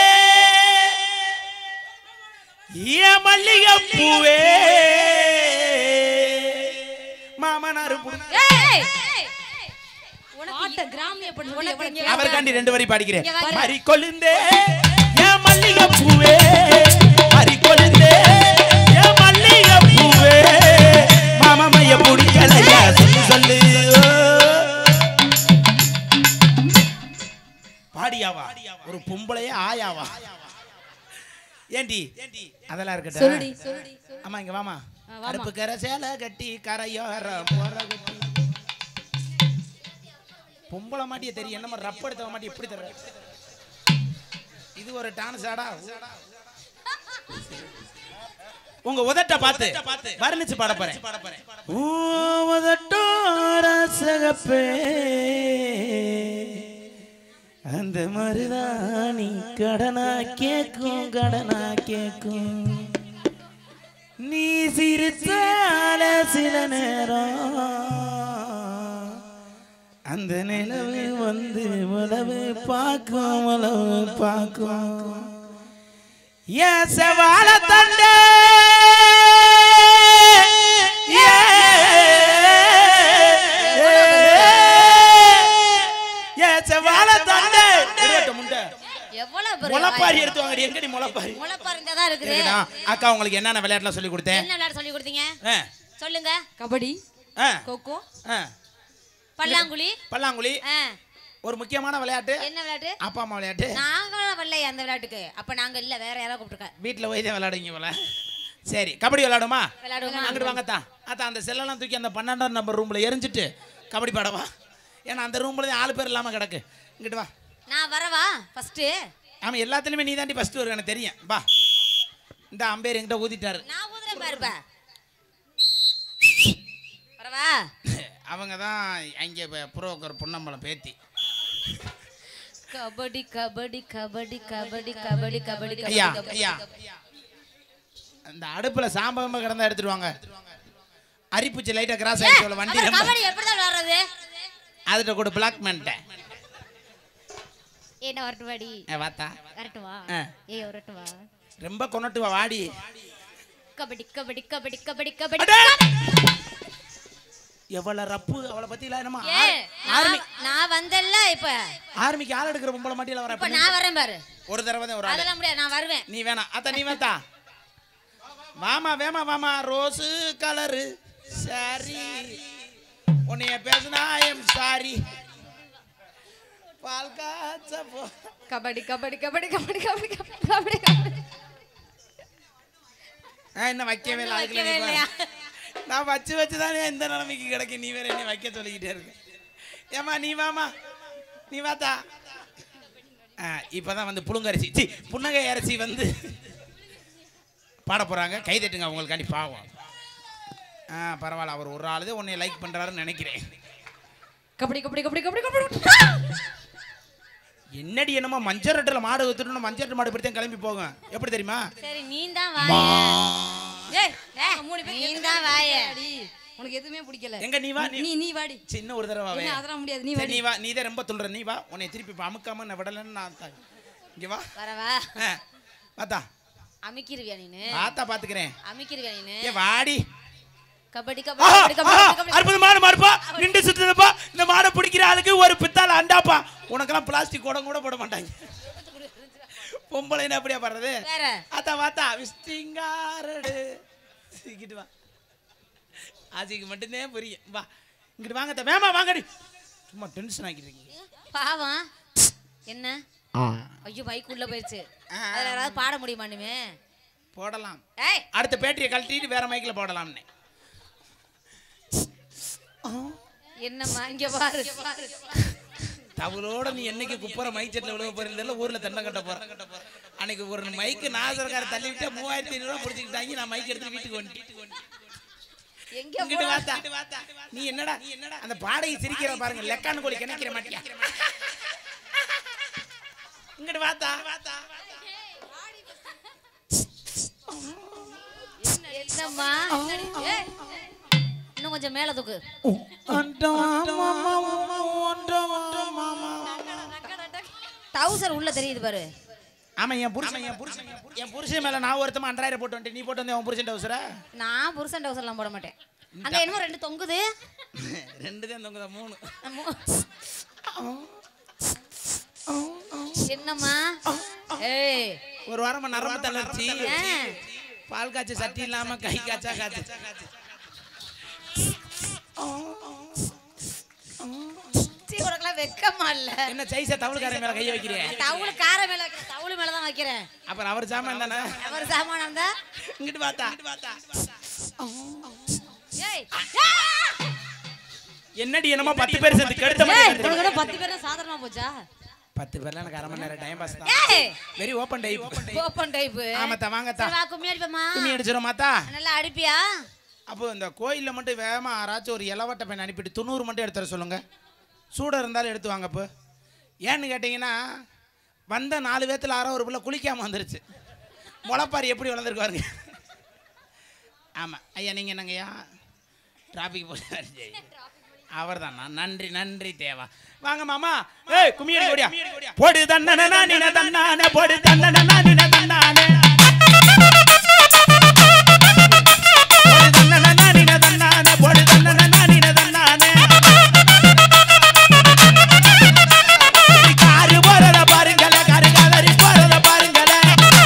Speaker 2: ஏ மல்லிகை பூவே மாமனாரு புடு-
Speaker 4: ஏய் உனக்கு கிராமிய பண்ணி எவ்வளவு கேவலம்.
Speaker 2: அவருக்காண்டி ரெண்டு வரி பாடிக்கிறேன்
Speaker 4: இங்க வாங்க.
Speaker 2: மறி கொழுந்தே ஏ மல்லிகை பூவே ஆயாவா ஏண்டி அதெல்லாம் இருக்கட்டும்
Speaker 4: சொல்லுடி சொல்லுடி சொல்லு.
Speaker 2: ஆமா இங்க வாமா
Speaker 4: ஆ, வாமா.
Speaker 2: கருப்பு கரை சேலை கட்டி கரையோர போற கட்டி பொம்பளை மாட்டியே தெரியும் என்னமா ரப்ப எடுத்த மாட்டி எப்படி தர இது ஒரு டான்ஸ் ஆடா உங்க உதட்ட பார்த்து வர்ணிச்சு பாட போறேன் ஊ, உதட்டோர சிகப்பே அந்த மருதாணி கடனா கேக்கும் கடனா கேக்கும் நீ சிரிச்சால சில நேரம் அந்த நிலவு வந்து உழவு பார்க்கும் உழவு பார்க்கும் ஏன் செவால தண்டே ஏன் செவால தண்டே முண்டை
Speaker 3: எவ்வளவு பெரிய
Speaker 2: முளைப்பாரி
Speaker 3: வாய்.
Speaker 2: எடுத்து வாங்கடி எங்கடி முளைப்பாரி
Speaker 3: முளைப்பாரி இங்க தான் இருக்குது
Speaker 2: இருக்குடா. அக்கா உங்களுக்கு என்னென்ன விளையாட்டுலாம் சொல்லி கொடுத்தேன்
Speaker 3: என்ன விளையாட சொல்லி கொடுத்தீங்க
Speaker 2: ஆ,
Speaker 3: சொல்லுங்க
Speaker 4: கபடி
Speaker 2: ஆ,
Speaker 4: கோகோ
Speaker 2: ஆ.
Speaker 3: பல்லாங்குழி
Speaker 2: பல்லாங்குழி
Speaker 3: ஆ,
Speaker 2: ஒரு முக்கியமான விளையாட்டு
Speaker 3: என்ன விளையாட்டு
Speaker 2: அப்பா அம்மா விளையாட்டு
Speaker 3: நாங்க வரல அந்த விளையாட்டுக்கு அப்ப நாங்க இல்ல வேற யாரோ கூப்பிட்டுருக்க
Speaker 2: வீட்டில் போய் தான் விளையாடுங்க போல சரி கபடி விளையாடுமா
Speaker 3: விளையாடுவோமா
Speaker 2: அங்கிட்டு வாங்கத்தான் அதான் அந்த செல்லெல்லாம் தூக்கி அந்த பன்னெண்டாம் நம்பர் ரூமில் எரிஞ்சிட்டு கபடி பாடவா ஏன்னா அந்த ரூமில் தான் ஆளு பேர் இல்லாமல் கிடக்கு இங்கிட்டு வா
Speaker 3: நான் வரவா ஃபர்ஸ்ட்
Speaker 2: ஆமாம் எல்லாத்துலேயுமே நீ தாண்டி ஃபஸ்ட்டு வரும் எனக்கு தெரியும் வா இந்த அம்பேர் என்கிட்ட ஊதிட்டாரு
Speaker 3: நான் ஊதுறேன் பாருப்ப வரவா
Speaker 2: அவங்க தான் அங்கே புரோக்கர் பொன்னம்பலம் பேத்தி
Speaker 3: கபடி கபடி கபடி கபடி கபடி கபடி
Speaker 2: ஐயா
Speaker 3: கபடி
Speaker 2: ஐயா அந்த அடுப்புல சாம்பம் கிடந்தா எடுத்துட்டு வாங்க அரிப்பூச்சி லைட்டா கிராஸ் ஆயிடுச்சு வண்டி
Speaker 3: அப்புறம்
Speaker 2: ரொம்ப
Speaker 3: கபடி எப்படிதான் விளையாடுறது
Speaker 2: அதுட்ட கூட பிளாக் பண்ணிட்டேன்
Speaker 3: என்ன வரட்டு வாடி
Speaker 2: ஏ, வாத்தா
Speaker 3: வரட்டுவா
Speaker 2: ஆ.
Speaker 3: ஏ வரட்டுவா
Speaker 2: ரொம்ப கொண்டுட்டு வா வாடி
Speaker 3: கபடி கபடி கபடி கபடி கபடி
Speaker 2: அடே! எவ்வளவு ரப்பு அவளை பத்தி இல்ல என்னமா
Speaker 3: ஏ நான் நான் வந்தல்ல இப்ப
Speaker 2: ஆர்மிக்கு ஆள் எடுக்கிற பொம்பளை மாட்டியில வர
Speaker 3: இப்ப நான் வரேன் பாரு
Speaker 2: ஒரு தடவை தான் ஒரு ஆள்
Speaker 3: அதெல்லாம் முடியாது நான் வருவேன்
Speaker 2: நீ வேணாம் அத்த நீ வேத்தா வாமா வேமா வாமா ரோஸு கலரு சரி உன்னைய பேசுனா ஐம் சாரி பால் காய்ச்ச போ
Speaker 4: கபடி கபடி கபடி கபடி கபடி கபடி கபடி கபடி
Speaker 2: நான் இன்னும் வைக்கவே இல்லை அதுக்குள்ள நீ
Speaker 3: வைக்கவே
Speaker 2: பாரு.
Speaker 3: இல்லையா?
Speaker 2: நான் வச்சு வச்சு தானே இந்த நிலைமைக்கு கிடைக்க நீ வேற என்ன வைக்க சொல்லிக்கிட்டே இருக்க ஏமா நீ வாமா நீ வாத்தா ஆ இப்போதான் வந்து புழுங்கரிசி சி புன்னகை அரிசி வந்து பாட போகிறாங்க கை தட்டுங்க அவங்களுக்காண்டி பாவம் ஆ பரவாயில்ல அவர் ஒரு ஆளுதே உன்னை லைக் பண்ணுறாருன்னு நினைக்கிறேன்
Speaker 4: கபடி கபடி கபடி கபடி கபடி
Speaker 2: என்னடி என்னமோ மஞ்சள் ரெட்டில் மாடு ஊத்துட்டு மஞ்சள் ரெட்டு மாடு இப்படி தான் கிளம்பி போகும் எப்படி தெரியுமா
Speaker 3: சரி நீ தான் வாய
Speaker 4: ஏய்
Speaker 3: ஏய்,
Speaker 4: மூணு பேர்
Speaker 3: நீ தான் வாய
Speaker 4: அடி உனக்கு எதுவுமே பிடிக்கல
Speaker 2: எங்க நீ வா நீ
Speaker 4: நீ நீ வாடி
Speaker 2: சின்ன ஒரு தடவை
Speaker 4: என்ன,
Speaker 2: வாவே.
Speaker 4: அதெல்லாம் முடியாது நீ
Speaker 2: சரி,
Speaker 4: வாடி
Speaker 2: நீ வா நீ தான் ரொம்ப துள்ளுற நீ வா உன்னை திருப்பி இப்ப அமுக்காம நான் விடலன்னு நான் தா- இங்க வா
Speaker 3: வரவா
Speaker 2: ஆ, வாத்தா
Speaker 3: அமைக்கிருவியா நீனு
Speaker 2: வாத்தா பாத்துக்கிறேன்
Speaker 3: அமைக்கிருவியா நீனு
Speaker 2: ஏ வாடி
Speaker 3: கபடி கபடி
Speaker 2: ஆஹா,
Speaker 3: கபடி கபடி
Speaker 2: ஆஹா,
Speaker 3: கபடி
Speaker 2: அற்புதமான மாடுப்பா நின்று சுத்துதுப்பா இந்த மாடை பிடிக்கிற ஆளுக்கு ஒரு பித்தால அண்டாப்பா உனக்கெல்லாம் பிளாஸ்டிக் குடம் கூட போட மாட்டாங்க பொம்பளைன்னு அப்படியா படுறது
Speaker 3: வேற
Speaker 2: அத்தா வாத்தா விஸ்டிங்காரடு இங்கிட்டு வா ஆசிக்கு மட்டும்தான் புரியும் வா இங்கிட்டு வாங்க அத்தா. வேமா வாங்கடி சும்மா டென்ஷன் ஆக்கிட்டு இருக்கீங்க
Speaker 3: பாவம் என்ன ஐயோ மைக் உள்ள போயிருச்சு
Speaker 2: ஆ.
Speaker 3: அதுல யாராவது பாட முடியுமானுமே
Speaker 2: போடலாம்
Speaker 3: ஏய்
Speaker 2: அடுத்த பேட்டரியை கழட்டிட்டு வேற மைக்கில் போடலாம்னு
Speaker 3: என்னம்மா இங்க பாரு
Speaker 2: தவளோட நீ என்னைக்கு குப்புற மைக் செட்டில் விழுக போறீங்க ஊர்ல தென்னை கட்ட போற அன்னைக்கு ஒரு மைக்கு நாசரக்கார தள்ளி விட்டா மூவாயிரத்தி ஐநூறுவா பிடிச்சிக்கிட்டாங்க நான் மைக் எடுத்து வீட்டுக்கு வந்துட்டு
Speaker 3: எங்க
Speaker 2: இங்கிட்டு வாத்தா நீ என்னடா அந்த பாடகை சிரிக்கிற பாருங்க லெக்கான கோழி கிணக்கிற மாட்டியா இங்கிட்டு வாத்தா
Speaker 3: என்னம்மா ஏய், இன்னும் கொஞ்சம் மேல தூக்கு டவுசர் உள்ள தெரியுது பாரு
Speaker 2: ஆமா என் புருஷன் என் புருஷன் என் புருஷன் மேல நான் ஒருத்தமா அன்றாயிரம் போட்டு வந்துட்டு நீ போட்டு வந்து உன் புருஷன் டவுசரா
Speaker 3: நான் புருஷன் டவுசர்லாம் போட மாட்டேன் அங்க என்னமோ ரெண்டு தொங்குது
Speaker 2: ரெண்டு தான் தொங்குதா மூணு
Speaker 3: என்னம்மா ஏய்
Speaker 2: ஒரு வாரமா நரம்பு தளர்ச்சி
Speaker 3: ஏன்?
Speaker 2: பால் காய்ச்ச சட்டி இல்லாம கை காய்ச்சா காய்ச்ச
Speaker 3: சீ, உனக்கெல்லாம் வெக்கமா இல்ல
Speaker 2: என்ன சைஸா தவளுக்காரன் மேல கைய வைக்கிறேன்
Speaker 3: தவுளு கார மேல வைக்கிற தவுளு
Speaker 4: இவரு மேலதான் வைக்கிறேன்
Speaker 2: அப்புறம் அவர் சாமான் தானே
Speaker 4: அவர் சாமானம் தான்
Speaker 2: இங்கிட்டு பார்த்தா
Speaker 4: ஏய்
Speaker 2: என்னடி என்னமோ பத்து பேர் சேர்ந்து கெடுத்த
Speaker 4: ஏய்
Speaker 2: மாதிரி
Speaker 4: உனக்கு என்ன பத்து பேர் சாதாரணமா போச்சா
Speaker 2: பத்து பேர்ல எனக்கு அரை மணி நேரம் டைம் பாஸ் தான்
Speaker 4: ஏய்
Speaker 2: very open type
Speaker 4: open type
Speaker 2: ஆமாத்தா வாங்கத்தா
Speaker 4: வா கும்மி அடிப்பமா
Speaker 2: கும்மி அடிச்சிடும் மாத்தா
Speaker 4: நல்லா அடிப்பியா
Speaker 2: அப்போ இந்த கோயில்ல மட்டும் வேகமா யாராச்சும் ஒரு இளவட்ட பையன் அனுப்பிட்டு தொண்ணூறு மட்டும் எடுத்து வர சொல்லுங்க சூடாக இருந்தாலும் எடுத்து வாங்க இப்போ ஏன்னு கேட்டிங்கன்னா வந்த நாலு பேத்துல ஆறோ ஒரு பிள்ளை குளிக்காம வந்துருச்சு முளைப்பாரி எப்படி வளர்ந்துருக்கு பாருங்க ஆமாம் ஐயா நீங்கள் என்னங்கய்யா டிராஃபிக் போட்டு அவர் தான் நன்றி நன்றி தேவா வாங்க மாமா ஏய் கும்மி அடி ஓடியா போடு தன்னன நின தன்னானே போடு தன்னன நின தன்னானே போடு தன்னன நின தன்னானே போடு தன்னன நின தன்னானே காரு போறத பாருங்களே காரு காதறி போறத பாருங்களே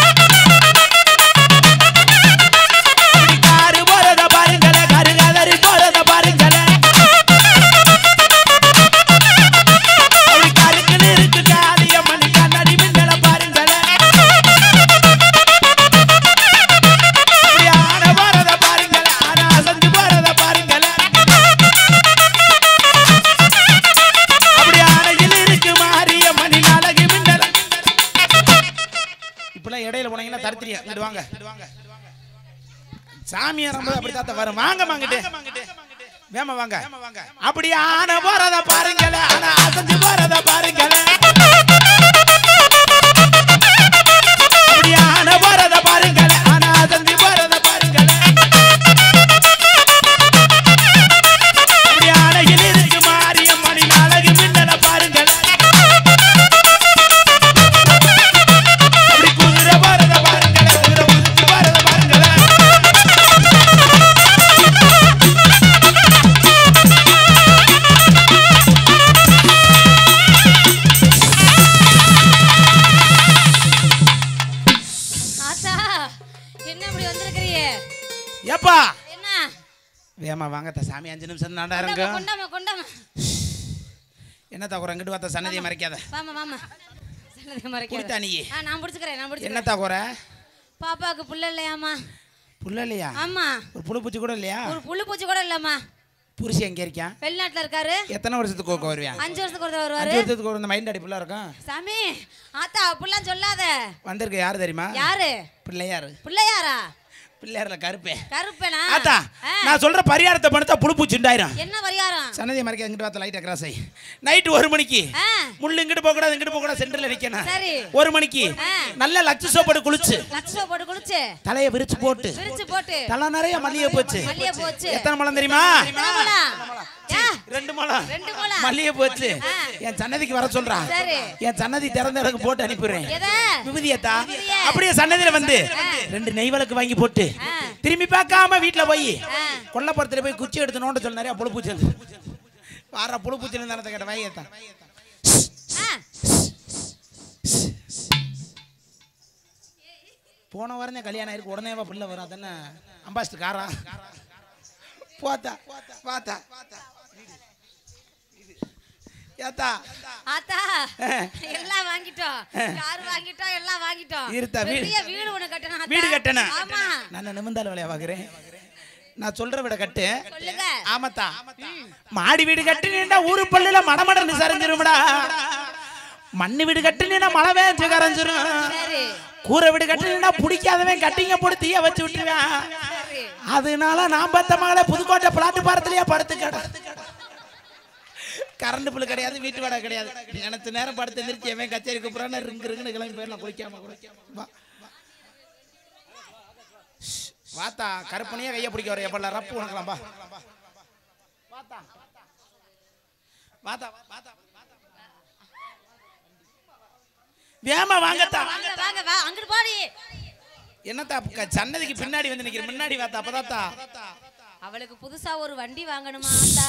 Speaker 2: இப்படி காரு போறத பாருங்களே காரு காதறி போறத பாருங்களே அப்படி கருக்குன்னு இருக்கு காளியம்மன் கண்ணாடி மின்னல பாருங்களே இப்படி ஆன போறத பாருங்களே ஆன அசஞ்சு போறத பாருங்களே அப்படி ஆனையில் இருக்கு மாரியம்மன் அழகு மின்னல இப்பெல்லாம் இடையில போனீங்கன்னா தடுத்துறியா இங்கிட்டு வாங்க சாமி இறங்கும்போது அப்படி தாத்த வரும் வாங்க வாங்கிட்டு வேம வாங்க அப்படி ஆன போறத பாருங்களே ஆனா அசஞ்சு போறத பாருங்களே அப்படி ஆன போறத பாருங்களே ஆனா அசஞ்சு போறத பாருங்களே அப்படி ஆனையில் இருக்கு மாரியம்மன் அழகு மின்னல பாருங்களே அப்படி குதிரை போறத பாருங்களே குதிரை உதிச்சு போறத பாருங்களே
Speaker 4: ஆத்தா என்ன இப்படி வந்திருக்கிறீங்க
Speaker 2: ஏப்பா
Speaker 4: என்ன
Speaker 2: வேமா வாங்கத்த சாமி அஞ்சு நிமிஷம் நாடா
Speaker 4: கொண்டாமா
Speaker 2: இருங்க
Speaker 4: கொண்டாமா கொண்டாமா
Speaker 2: என்னத்தா குறை இங்கிட்டு வாத்த சன்னதியை மறைக்காத
Speaker 4: வாமா வாமா சன்னதியை மறைக்காத.
Speaker 2: குடித்தா நீ
Speaker 4: ஆ நான் பிடிச்சுக்கிறேன் நான் பிடிச்சுக்கிறேன்
Speaker 2: என்னத்தா குறை
Speaker 4: பாப்பாவுக்கு புள்ள இல்லையாம்மா
Speaker 2: புள்ள இல்லையா
Speaker 4: ஆமா
Speaker 2: ஒரு புழு பூச்சி கூட இல்லையா
Speaker 4: ஒரு புல்லு பூச்சி கூட இல்லம்மா
Speaker 2: புருஷன் எங்க இருக்கான்
Speaker 4: வெளிநாட்டுல இருக்காரு
Speaker 2: எத்தனை வருஷத்துக்கு ஒருக்க வருவான்
Speaker 4: அஞ்சு வருஷத்துக்கு ஒரு தடவை வருவாரு
Speaker 2: அஞ்சு வருஷத்துக்கு ஒரு இந்த மைண்ட் அடிப்புலாம் இருக்கும்
Speaker 4: சாமி ஆத்தா அப்படிலாம் சொல்லாத
Speaker 2: வந்திருக்கு யாரு தெரியுமா
Speaker 4: யாரு
Speaker 2: பிள்ளையாரு
Speaker 4: பிள்ளையாரா
Speaker 2: பிள்ளையார்ல கருப்பே
Speaker 4: கருப்பனா
Speaker 2: ஆத்தா
Speaker 4: ஆ,
Speaker 2: நான் சொல்ற பரிகாரத்தை பண்ணத்தா புழு பூச்சி உண்டாயிரும்
Speaker 4: என்ன பரிகாரம்
Speaker 2: சன்னதியை மறைக்க இங்கிட்டு வாத்த லைட்டா கிராஸ் ஆகி நைட்டு ஒரு மணிக்கு
Speaker 4: ஆ,
Speaker 2: முள்ளு இங்கிட்டு போக கூடாது இங்கிட்டு போக கூடாது சென்டர்ல நிக்கணும்
Speaker 4: சரி
Speaker 2: ஒரு மணிக்கு
Speaker 4: ஆ.
Speaker 2: நல்ல லட்ச சோப்பாடு குளிச்சு
Speaker 4: லட்சம் போட்டு குடிச்சு
Speaker 2: தலையை விரிச்சு போட்டு
Speaker 4: விரிச்சு போட்டு
Speaker 2: தலை நிறைய மல்லிகை போச்சு
Speaker 4: மல்லிகை போச்சு
Speaker 2: எத்தனை மலம் தெரியுமா
Speaker 4: எத்தனை முழம்? ஏ,
Speaker 2: ரெண்டு மலம்
Speaker 4: ரெண்டு முழம்.
Speaker 2: மல்லிகை போச்சு
Speaker 4: ஆ.
Speaker 2: என் சன்னதிக்கு வர சொல்றா
Speaker 4: சரி.
Speaker 2: என் சன்னதி திறந்த இடத்துக்கு போட்டு அனுப்பிடுறேன்
Speaker 4: எதை?
Speaker 2: விபூதியத்தா
Speaker 4: விபூதிய.
Speaker 2: அப்படியே சன்னதியில வந்து ரெண்டு நெய் விளக்கு வாங்கி போட்டு
Speaker 4: ஆ.
Speaker 2: திரும்பி பார்க்காம வீட்டுல போய்
Speaker 4: ஆ.
Speaker 2: கொல்லப்புறத்துல போய் குச்சி எடுத்து நோண்ட சொல்ல நிறைய புழு பூச்சி இருக்கு. வார புழு பூச்சி இருந்தானத்தை கேட்ட வாயத்தான்
Speaker 4: ஆ,
Speaker 2: போன வாரம் தான் கல்யாணம் ஆயிருக்கு உடனே வா பிள்ளை வரும் அதானே அம்பாசிடர் காரா போத்தா பார்த்தா ஏத்தா
Speaker 4: ஆத்தா எல்லாம் வாங்கிட்டோம் கார் வாங்கிட்டோம் எல்லாம் வாங்கிட்டோம்
Speaker 2: இருத்தா, வீடு.
Speaker 4: பெரிய வீடு ஒண்ணு கட்டணும் ஆத்தா.
Speaker 2: வீடு கட்டணும்
Speaker 4: ஆமா
Speaker 2: நான் நிமிந்தால வேலையா பாக்குறேன் நான் சொல்ற விட கட்டு
Speaker 4: சொல்லுங்க
Speaker 2: ஆமாத்தா மாடி வீடு கட்டுனீண்டா ஊரு பள்ளியில மடமடன்னு சரிஞ்சிரும்டா மண்ணு வீடு கட்டுனீனா மழை வேஞ்சு கரைஞ்சிரும்
Speaker 4: சரி
Speaker 2: கூரை வீடு கட்டுனீனா பிடிக்காதவன் கட்டிங்க போட்டு தீய வச்சு விட்டுருவேன்
Speaker 4: சரி
Speaker 2: அதனால நான் பார்த்த மகளே புதுக்கோட்டை பிளாட்டு பாரத்திலேயே படுத்து கிட கரண்ட் புல் கிடையாது வீட்டு வாடகை கிடையாது நினைச்ச நேரம் படுத்து எந்திரிச்சு எவன் கச்சேரி கூப்பிட்றான்னு ரிங்கு ரிங்குன்னு கிளம்பி போயிடலாம் குளிக்காம குளிக்காம வா ஷ், வாத்தா கருப்பனையே கையை பிடிக்க வர எப்பல ரப்பு உனக்கலாம் பா வாத்தா வாத்தா வாத்தா வேமா வாங்கத்தா
Speaker 4: வாங்க வாங்க வா அங்கிட்டு போடி
Speaker 2: என்னத்தா க- சன்னதிக்கு பின்னாடி வந்து நிக்கிற முன்னாடி வாத்தா அப்பதாத்தா
Speaker 4: அவளுக்கு புதுசா ஒரு வண்டி வாங்கணுமா ஆத்தா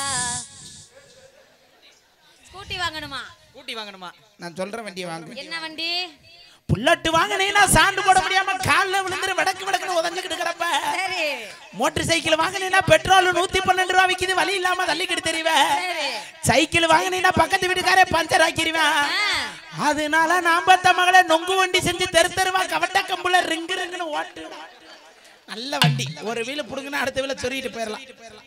Speaker 4: ஸ்கூட்டி வாங்கணுமா
Speaker 1: கூட்டி வாங்கணுமா
Speaker 2: நான் சொல்ற வண்டியை வாங்கு
Speaker 4: என்ன வண்டி
Speaker 2: புல்லட்டு வாங்கினீங்கன்னா சாண்டு போட முடியாம கால்ல விழுந்துரு வடக்கு வடக்குன்னு உதஞ்சுக்கிட்டு கிடப்ப
Speaker 4: சரி
Speaker 2: மோட்டர் சைக்கிள் வாங்கினீங்கன்னா பெட்ரோல் நூத்தி பன்னெண்டு ரூபா விக்குது வழி இல்லாம தள்ளிக்கிட்டு தெரிவேன்
Speaker 4: சரி
Speaker 2: சைக்கிள் வாங்கினீங்கன்னா பக்கத்து வீட்டுக்காரே பஞ்சர் ஆக்கிடுவேன்
Speaker 4: ஆ,
Speaker 2: அதனால நான் பார்த்த மகளே நொங்கு வண்டி செஞ்சு தெரு தெருவா கவட்ட கம்புல ரிங்கு ரிங்குன்னு ஓட்டு நல்ல வண்டி ஒரு வீல புடுங்கினா அடுத்த வீல சொருகிட்டு போயிடலாம்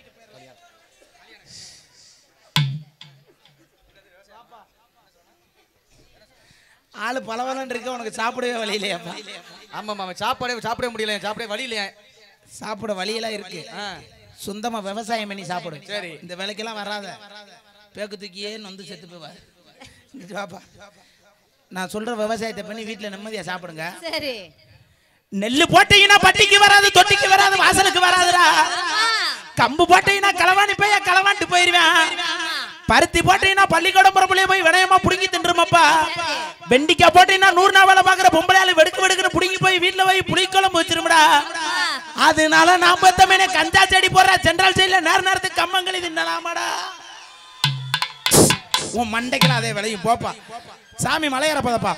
Speaker 2: ஆளு பலவலன் இருக்க உனக்கு சாப்பிடவே வழி இல்லையாப்பா
Speaker 1: ஆமா ஆமா சாப்பாடே சாப்பிட முடியல சாப்பிட வழி இல்லையா
Speaker 2: சாப்பிட வழியெல்லாம் இருக்கு
Speaker 1: ஆ.
Speaker 2: சொந்தமா விவசாயம் பண்ணி சாப்பிடு
Speaker 1: சரி.
Speaker 2: இந்த வேலைக்கெல்லாம் வராத பேக்கு தூக்கியே நொந்து செத்து போவா இங்கிட்டு வாப்பா நான் சொல்ற விவசாயத்தை பண்ணி வீட்டுல நிம்மதியா சாப்பிடுங்க
Speaker 4: சரி
Speaker 2: நெல்லு போட்டீங்கன்னா பட்டிக்கு வராது தொட்டிக்கு வராது வாசலுக்கு வராதுடா
Speaker 4: ஆமா
Speaker 2: கம்பு போட்டீங்கன்னா களவாணி போய் களவாண்டு போயிருவேன்
Speaker 4: ஆமா
Speaker 2: பருத்தி போட்டீங்கன்னா பள்ளிக்கூடம் புறப்புலயே போய் வினயமா புடுங்கி தின்றுமாப்பா வெண்டிக்காய் போட்டீங்கன்னா நூறு நாள் வேலை பாக்குற பொம்பளையால வெடுக்கு வெடுக்குன்னு புடுங்கி போய் வீட்டுல போய் புளிக்குழம்பு வச்சிருமுடா அதனால நான் பார்த்தமே கஞ்சா செடி போடுற சென்ட்ரல் சைடுல நேர நேரத்துக்கு கம்மங்களி தின்னலாமாடா உன் மண்டைக்கெல்லாம் அதே விளையும் போப்பா சாமி மலையேற போதப்பா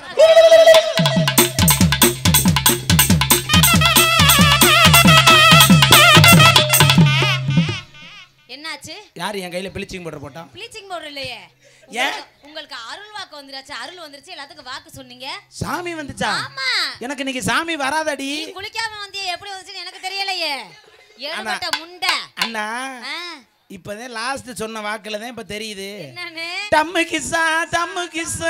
Speaker 4: என்னாச்சு
Speaker 2: யார் என் கையில பிளிச்சிங் போடுற போட்டான்
Speaker 4: ப்ளீச்சிங் பவுடர் இல்லையே
Speaker 2: ஏன்?
Speaker 4: உங்களுக்கு- உங்களுக்கு அருள் வாக்கு வந்துருச்சு அருள் வந்துருச்சு எல்லாத்துக்கும் வாக்கு சொன்னீங்க
Speaker 2: சாமி வந்துச்சா
Speaker 4: ஆமா
Speaker 2: எனக்கு இன்னைக்கு சாமி வராதடி
Speaker 4: நீ குளிக்காம வந்தியே எப்படி வந்துச்சுன்னு எனக்கு தெரியலையே ஏழுபட்ட முண்டை
Speaker 2: அண்ணா
Speaker 4: ஆ,
Speaker 2: இப்பதான் லாஸ்ட் சொன்ன வாக்குல தான் இப்ப தெரியுது
Speaker 4: என்னன்னு
Speaker 2: டம்மு கிஸ்ஸா டம்மு கிஸ்ஸா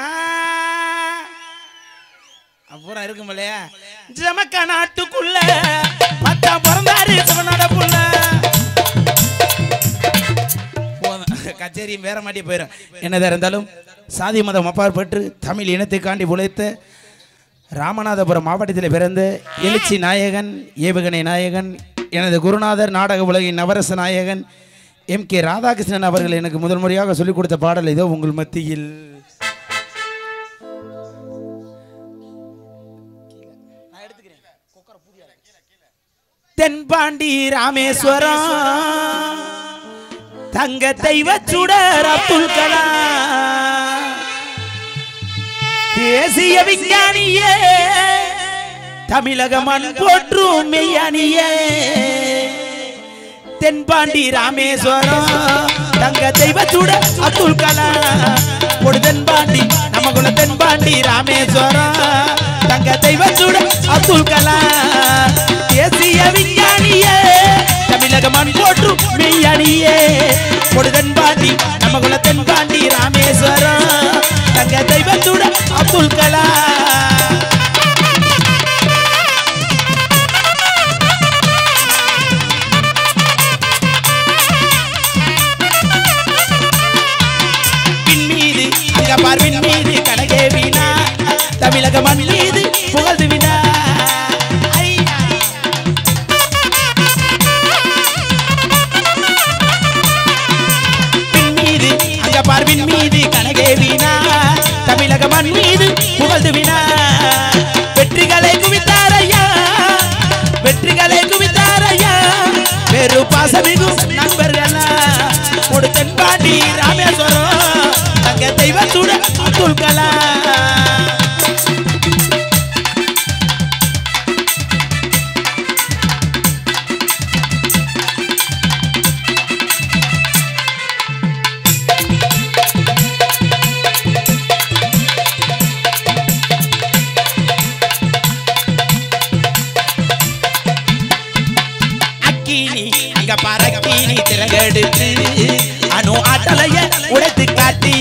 Speaker 2: அப்புறம் இருக்கும் இல்லையா ஜமக்க நாட்டுக்குள்ள மத்தா பிறந்தாரு சிவனோட புள்ள போதும் கச்சேரியும் வேற மாட்டி போயிடும் என்னதா இருந்தாலும் சாதி மதம் அப்பாற்பட்டு தமிழ் இனத்துக்காண்டி உழைத்த ராமநாதபுரம் மாவட்டத்தில் பிறந்த எழுச்சி நாயகன் ஏவுகணை நாயகன் எனது குருநாதர் நாடக உலகின் நவரச நாயகன் எம் கே ராதாகிருஷ்ணன் அவர்கள் எனக்கு முதல் முறையாக சொல்லிக் கொடுத்த பாடல் இதோ உங்கள் மத்தியில் தென்பாண்டி ராமேஸ்வரம் தங்க தெய்வ சுடர் அப்துல் கலாம் தேசிய விஞ்ஞானியே தமிழக மண் போற்றும் மெய்யானியே தென்பாண்டி ராமேஸ்வரம் தங்க தெய்வச்சூட அப்துல் கலாம் ஒரு தென்பாண்டி நம்ம குல தென்பாண்டி ராமேஸ்வரம் தங்க தெய்வச்சூட அப்துல் கலாம் தேசிய விஞ்ஞானியே தமிழக மண் போற்றும் மெய்யானியே ஒரு தென்பாண்டி நம்ம குல தென்பாண்டி ராமேஸ்வரம் தங்க தெய்வச்சூட அப்துல் கலாம் விண் மீது அங்க பார் விண் மீது கனகே வீணா தமிழக மண் மீது புகழ்ந்து வினா ஐயா. விண் மீது அங்க பார் விண் மீது கனகே வீணா தமிழக மண் மீது புகழ்ந்து வினா வெற்றிகளை குவித்தாரையா வெற்றிகளை குவித்தாரையா வெறு பாசமிகும் நண்பர்களா ஒரு தென்பாண்டி ராமேஸ்வரம் தங்க தெய்வத்தோட அப்துல் கலாம் அக்கினி அங்க பறக்கினி திறகெடுத்து அணு ஆட்டலைய உடைத்து காட்டி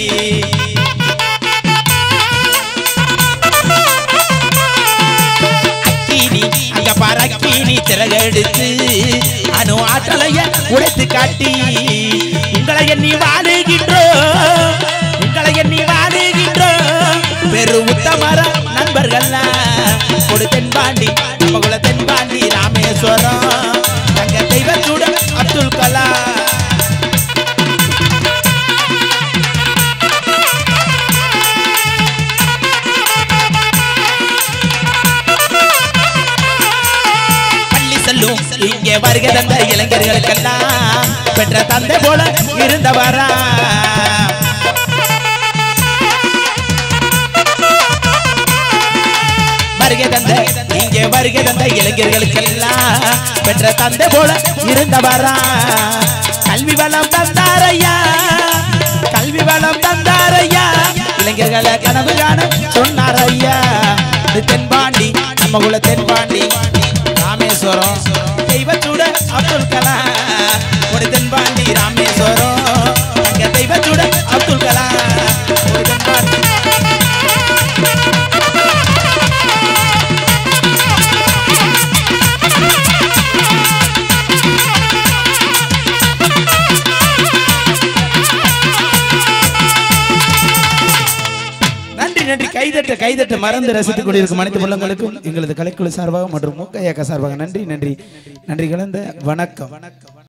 Speaker 2: அக்கினி அங்க பறக்கினி திறகெடுத்து அணு ஆட்டலைய உடைத்து காட்டி உங்களை எண்ணி வாழுகின்றோ உங்களை எண்ணி வாழுகின்றோ பெரு உத்தமர நண்பர்கள்லாம் கொடு தென்பாண்டி நம்ம குல தென்பாண்டி ராமேஸ்வரம் தங்க தெய்வத்தூட அப்துல் கலாம் பள்ளி செல்லும் இங்கே வருக தந்த இளைஞர்களுக்கெல்லாம் பெற்ற தந்தை போல இருந்தவரா வருகை தந்த இங்கே வருகை தந்த இளைஞர்களுக்கெல்லாம் பெற்ற தந்தை போல இருந்தவரா கல்வி வளம் தந்தாரையா கல்வி வளம் தந்தாரையா இளைஞர்களை கனவு காண சொன்னார் ஐயா இது தென்பாண்டி நம்ம குல தென்பாண்டி ராமேஸ்வரம் தெய்வச்சூட அப்துல் கலாம் ஒரு தென்பாண்டி ராமேஸ்வரம் அங்க தெய்வச்சூட அப்துல் கலாம் ஒரு தென்பாண்டி நன்றி நன்றி கைதட்ட கைதட்ட மறந்து ரசித்துக் கொண்டிருக்கும் அனைத்து உள்ளங்களுக்கும் எங்களது கலைக்குழு சார்பாக மற்றும் மூக்கையாக்க சார்பாக நன்றி நன்றி நன்றி கலந்த வணக்கம்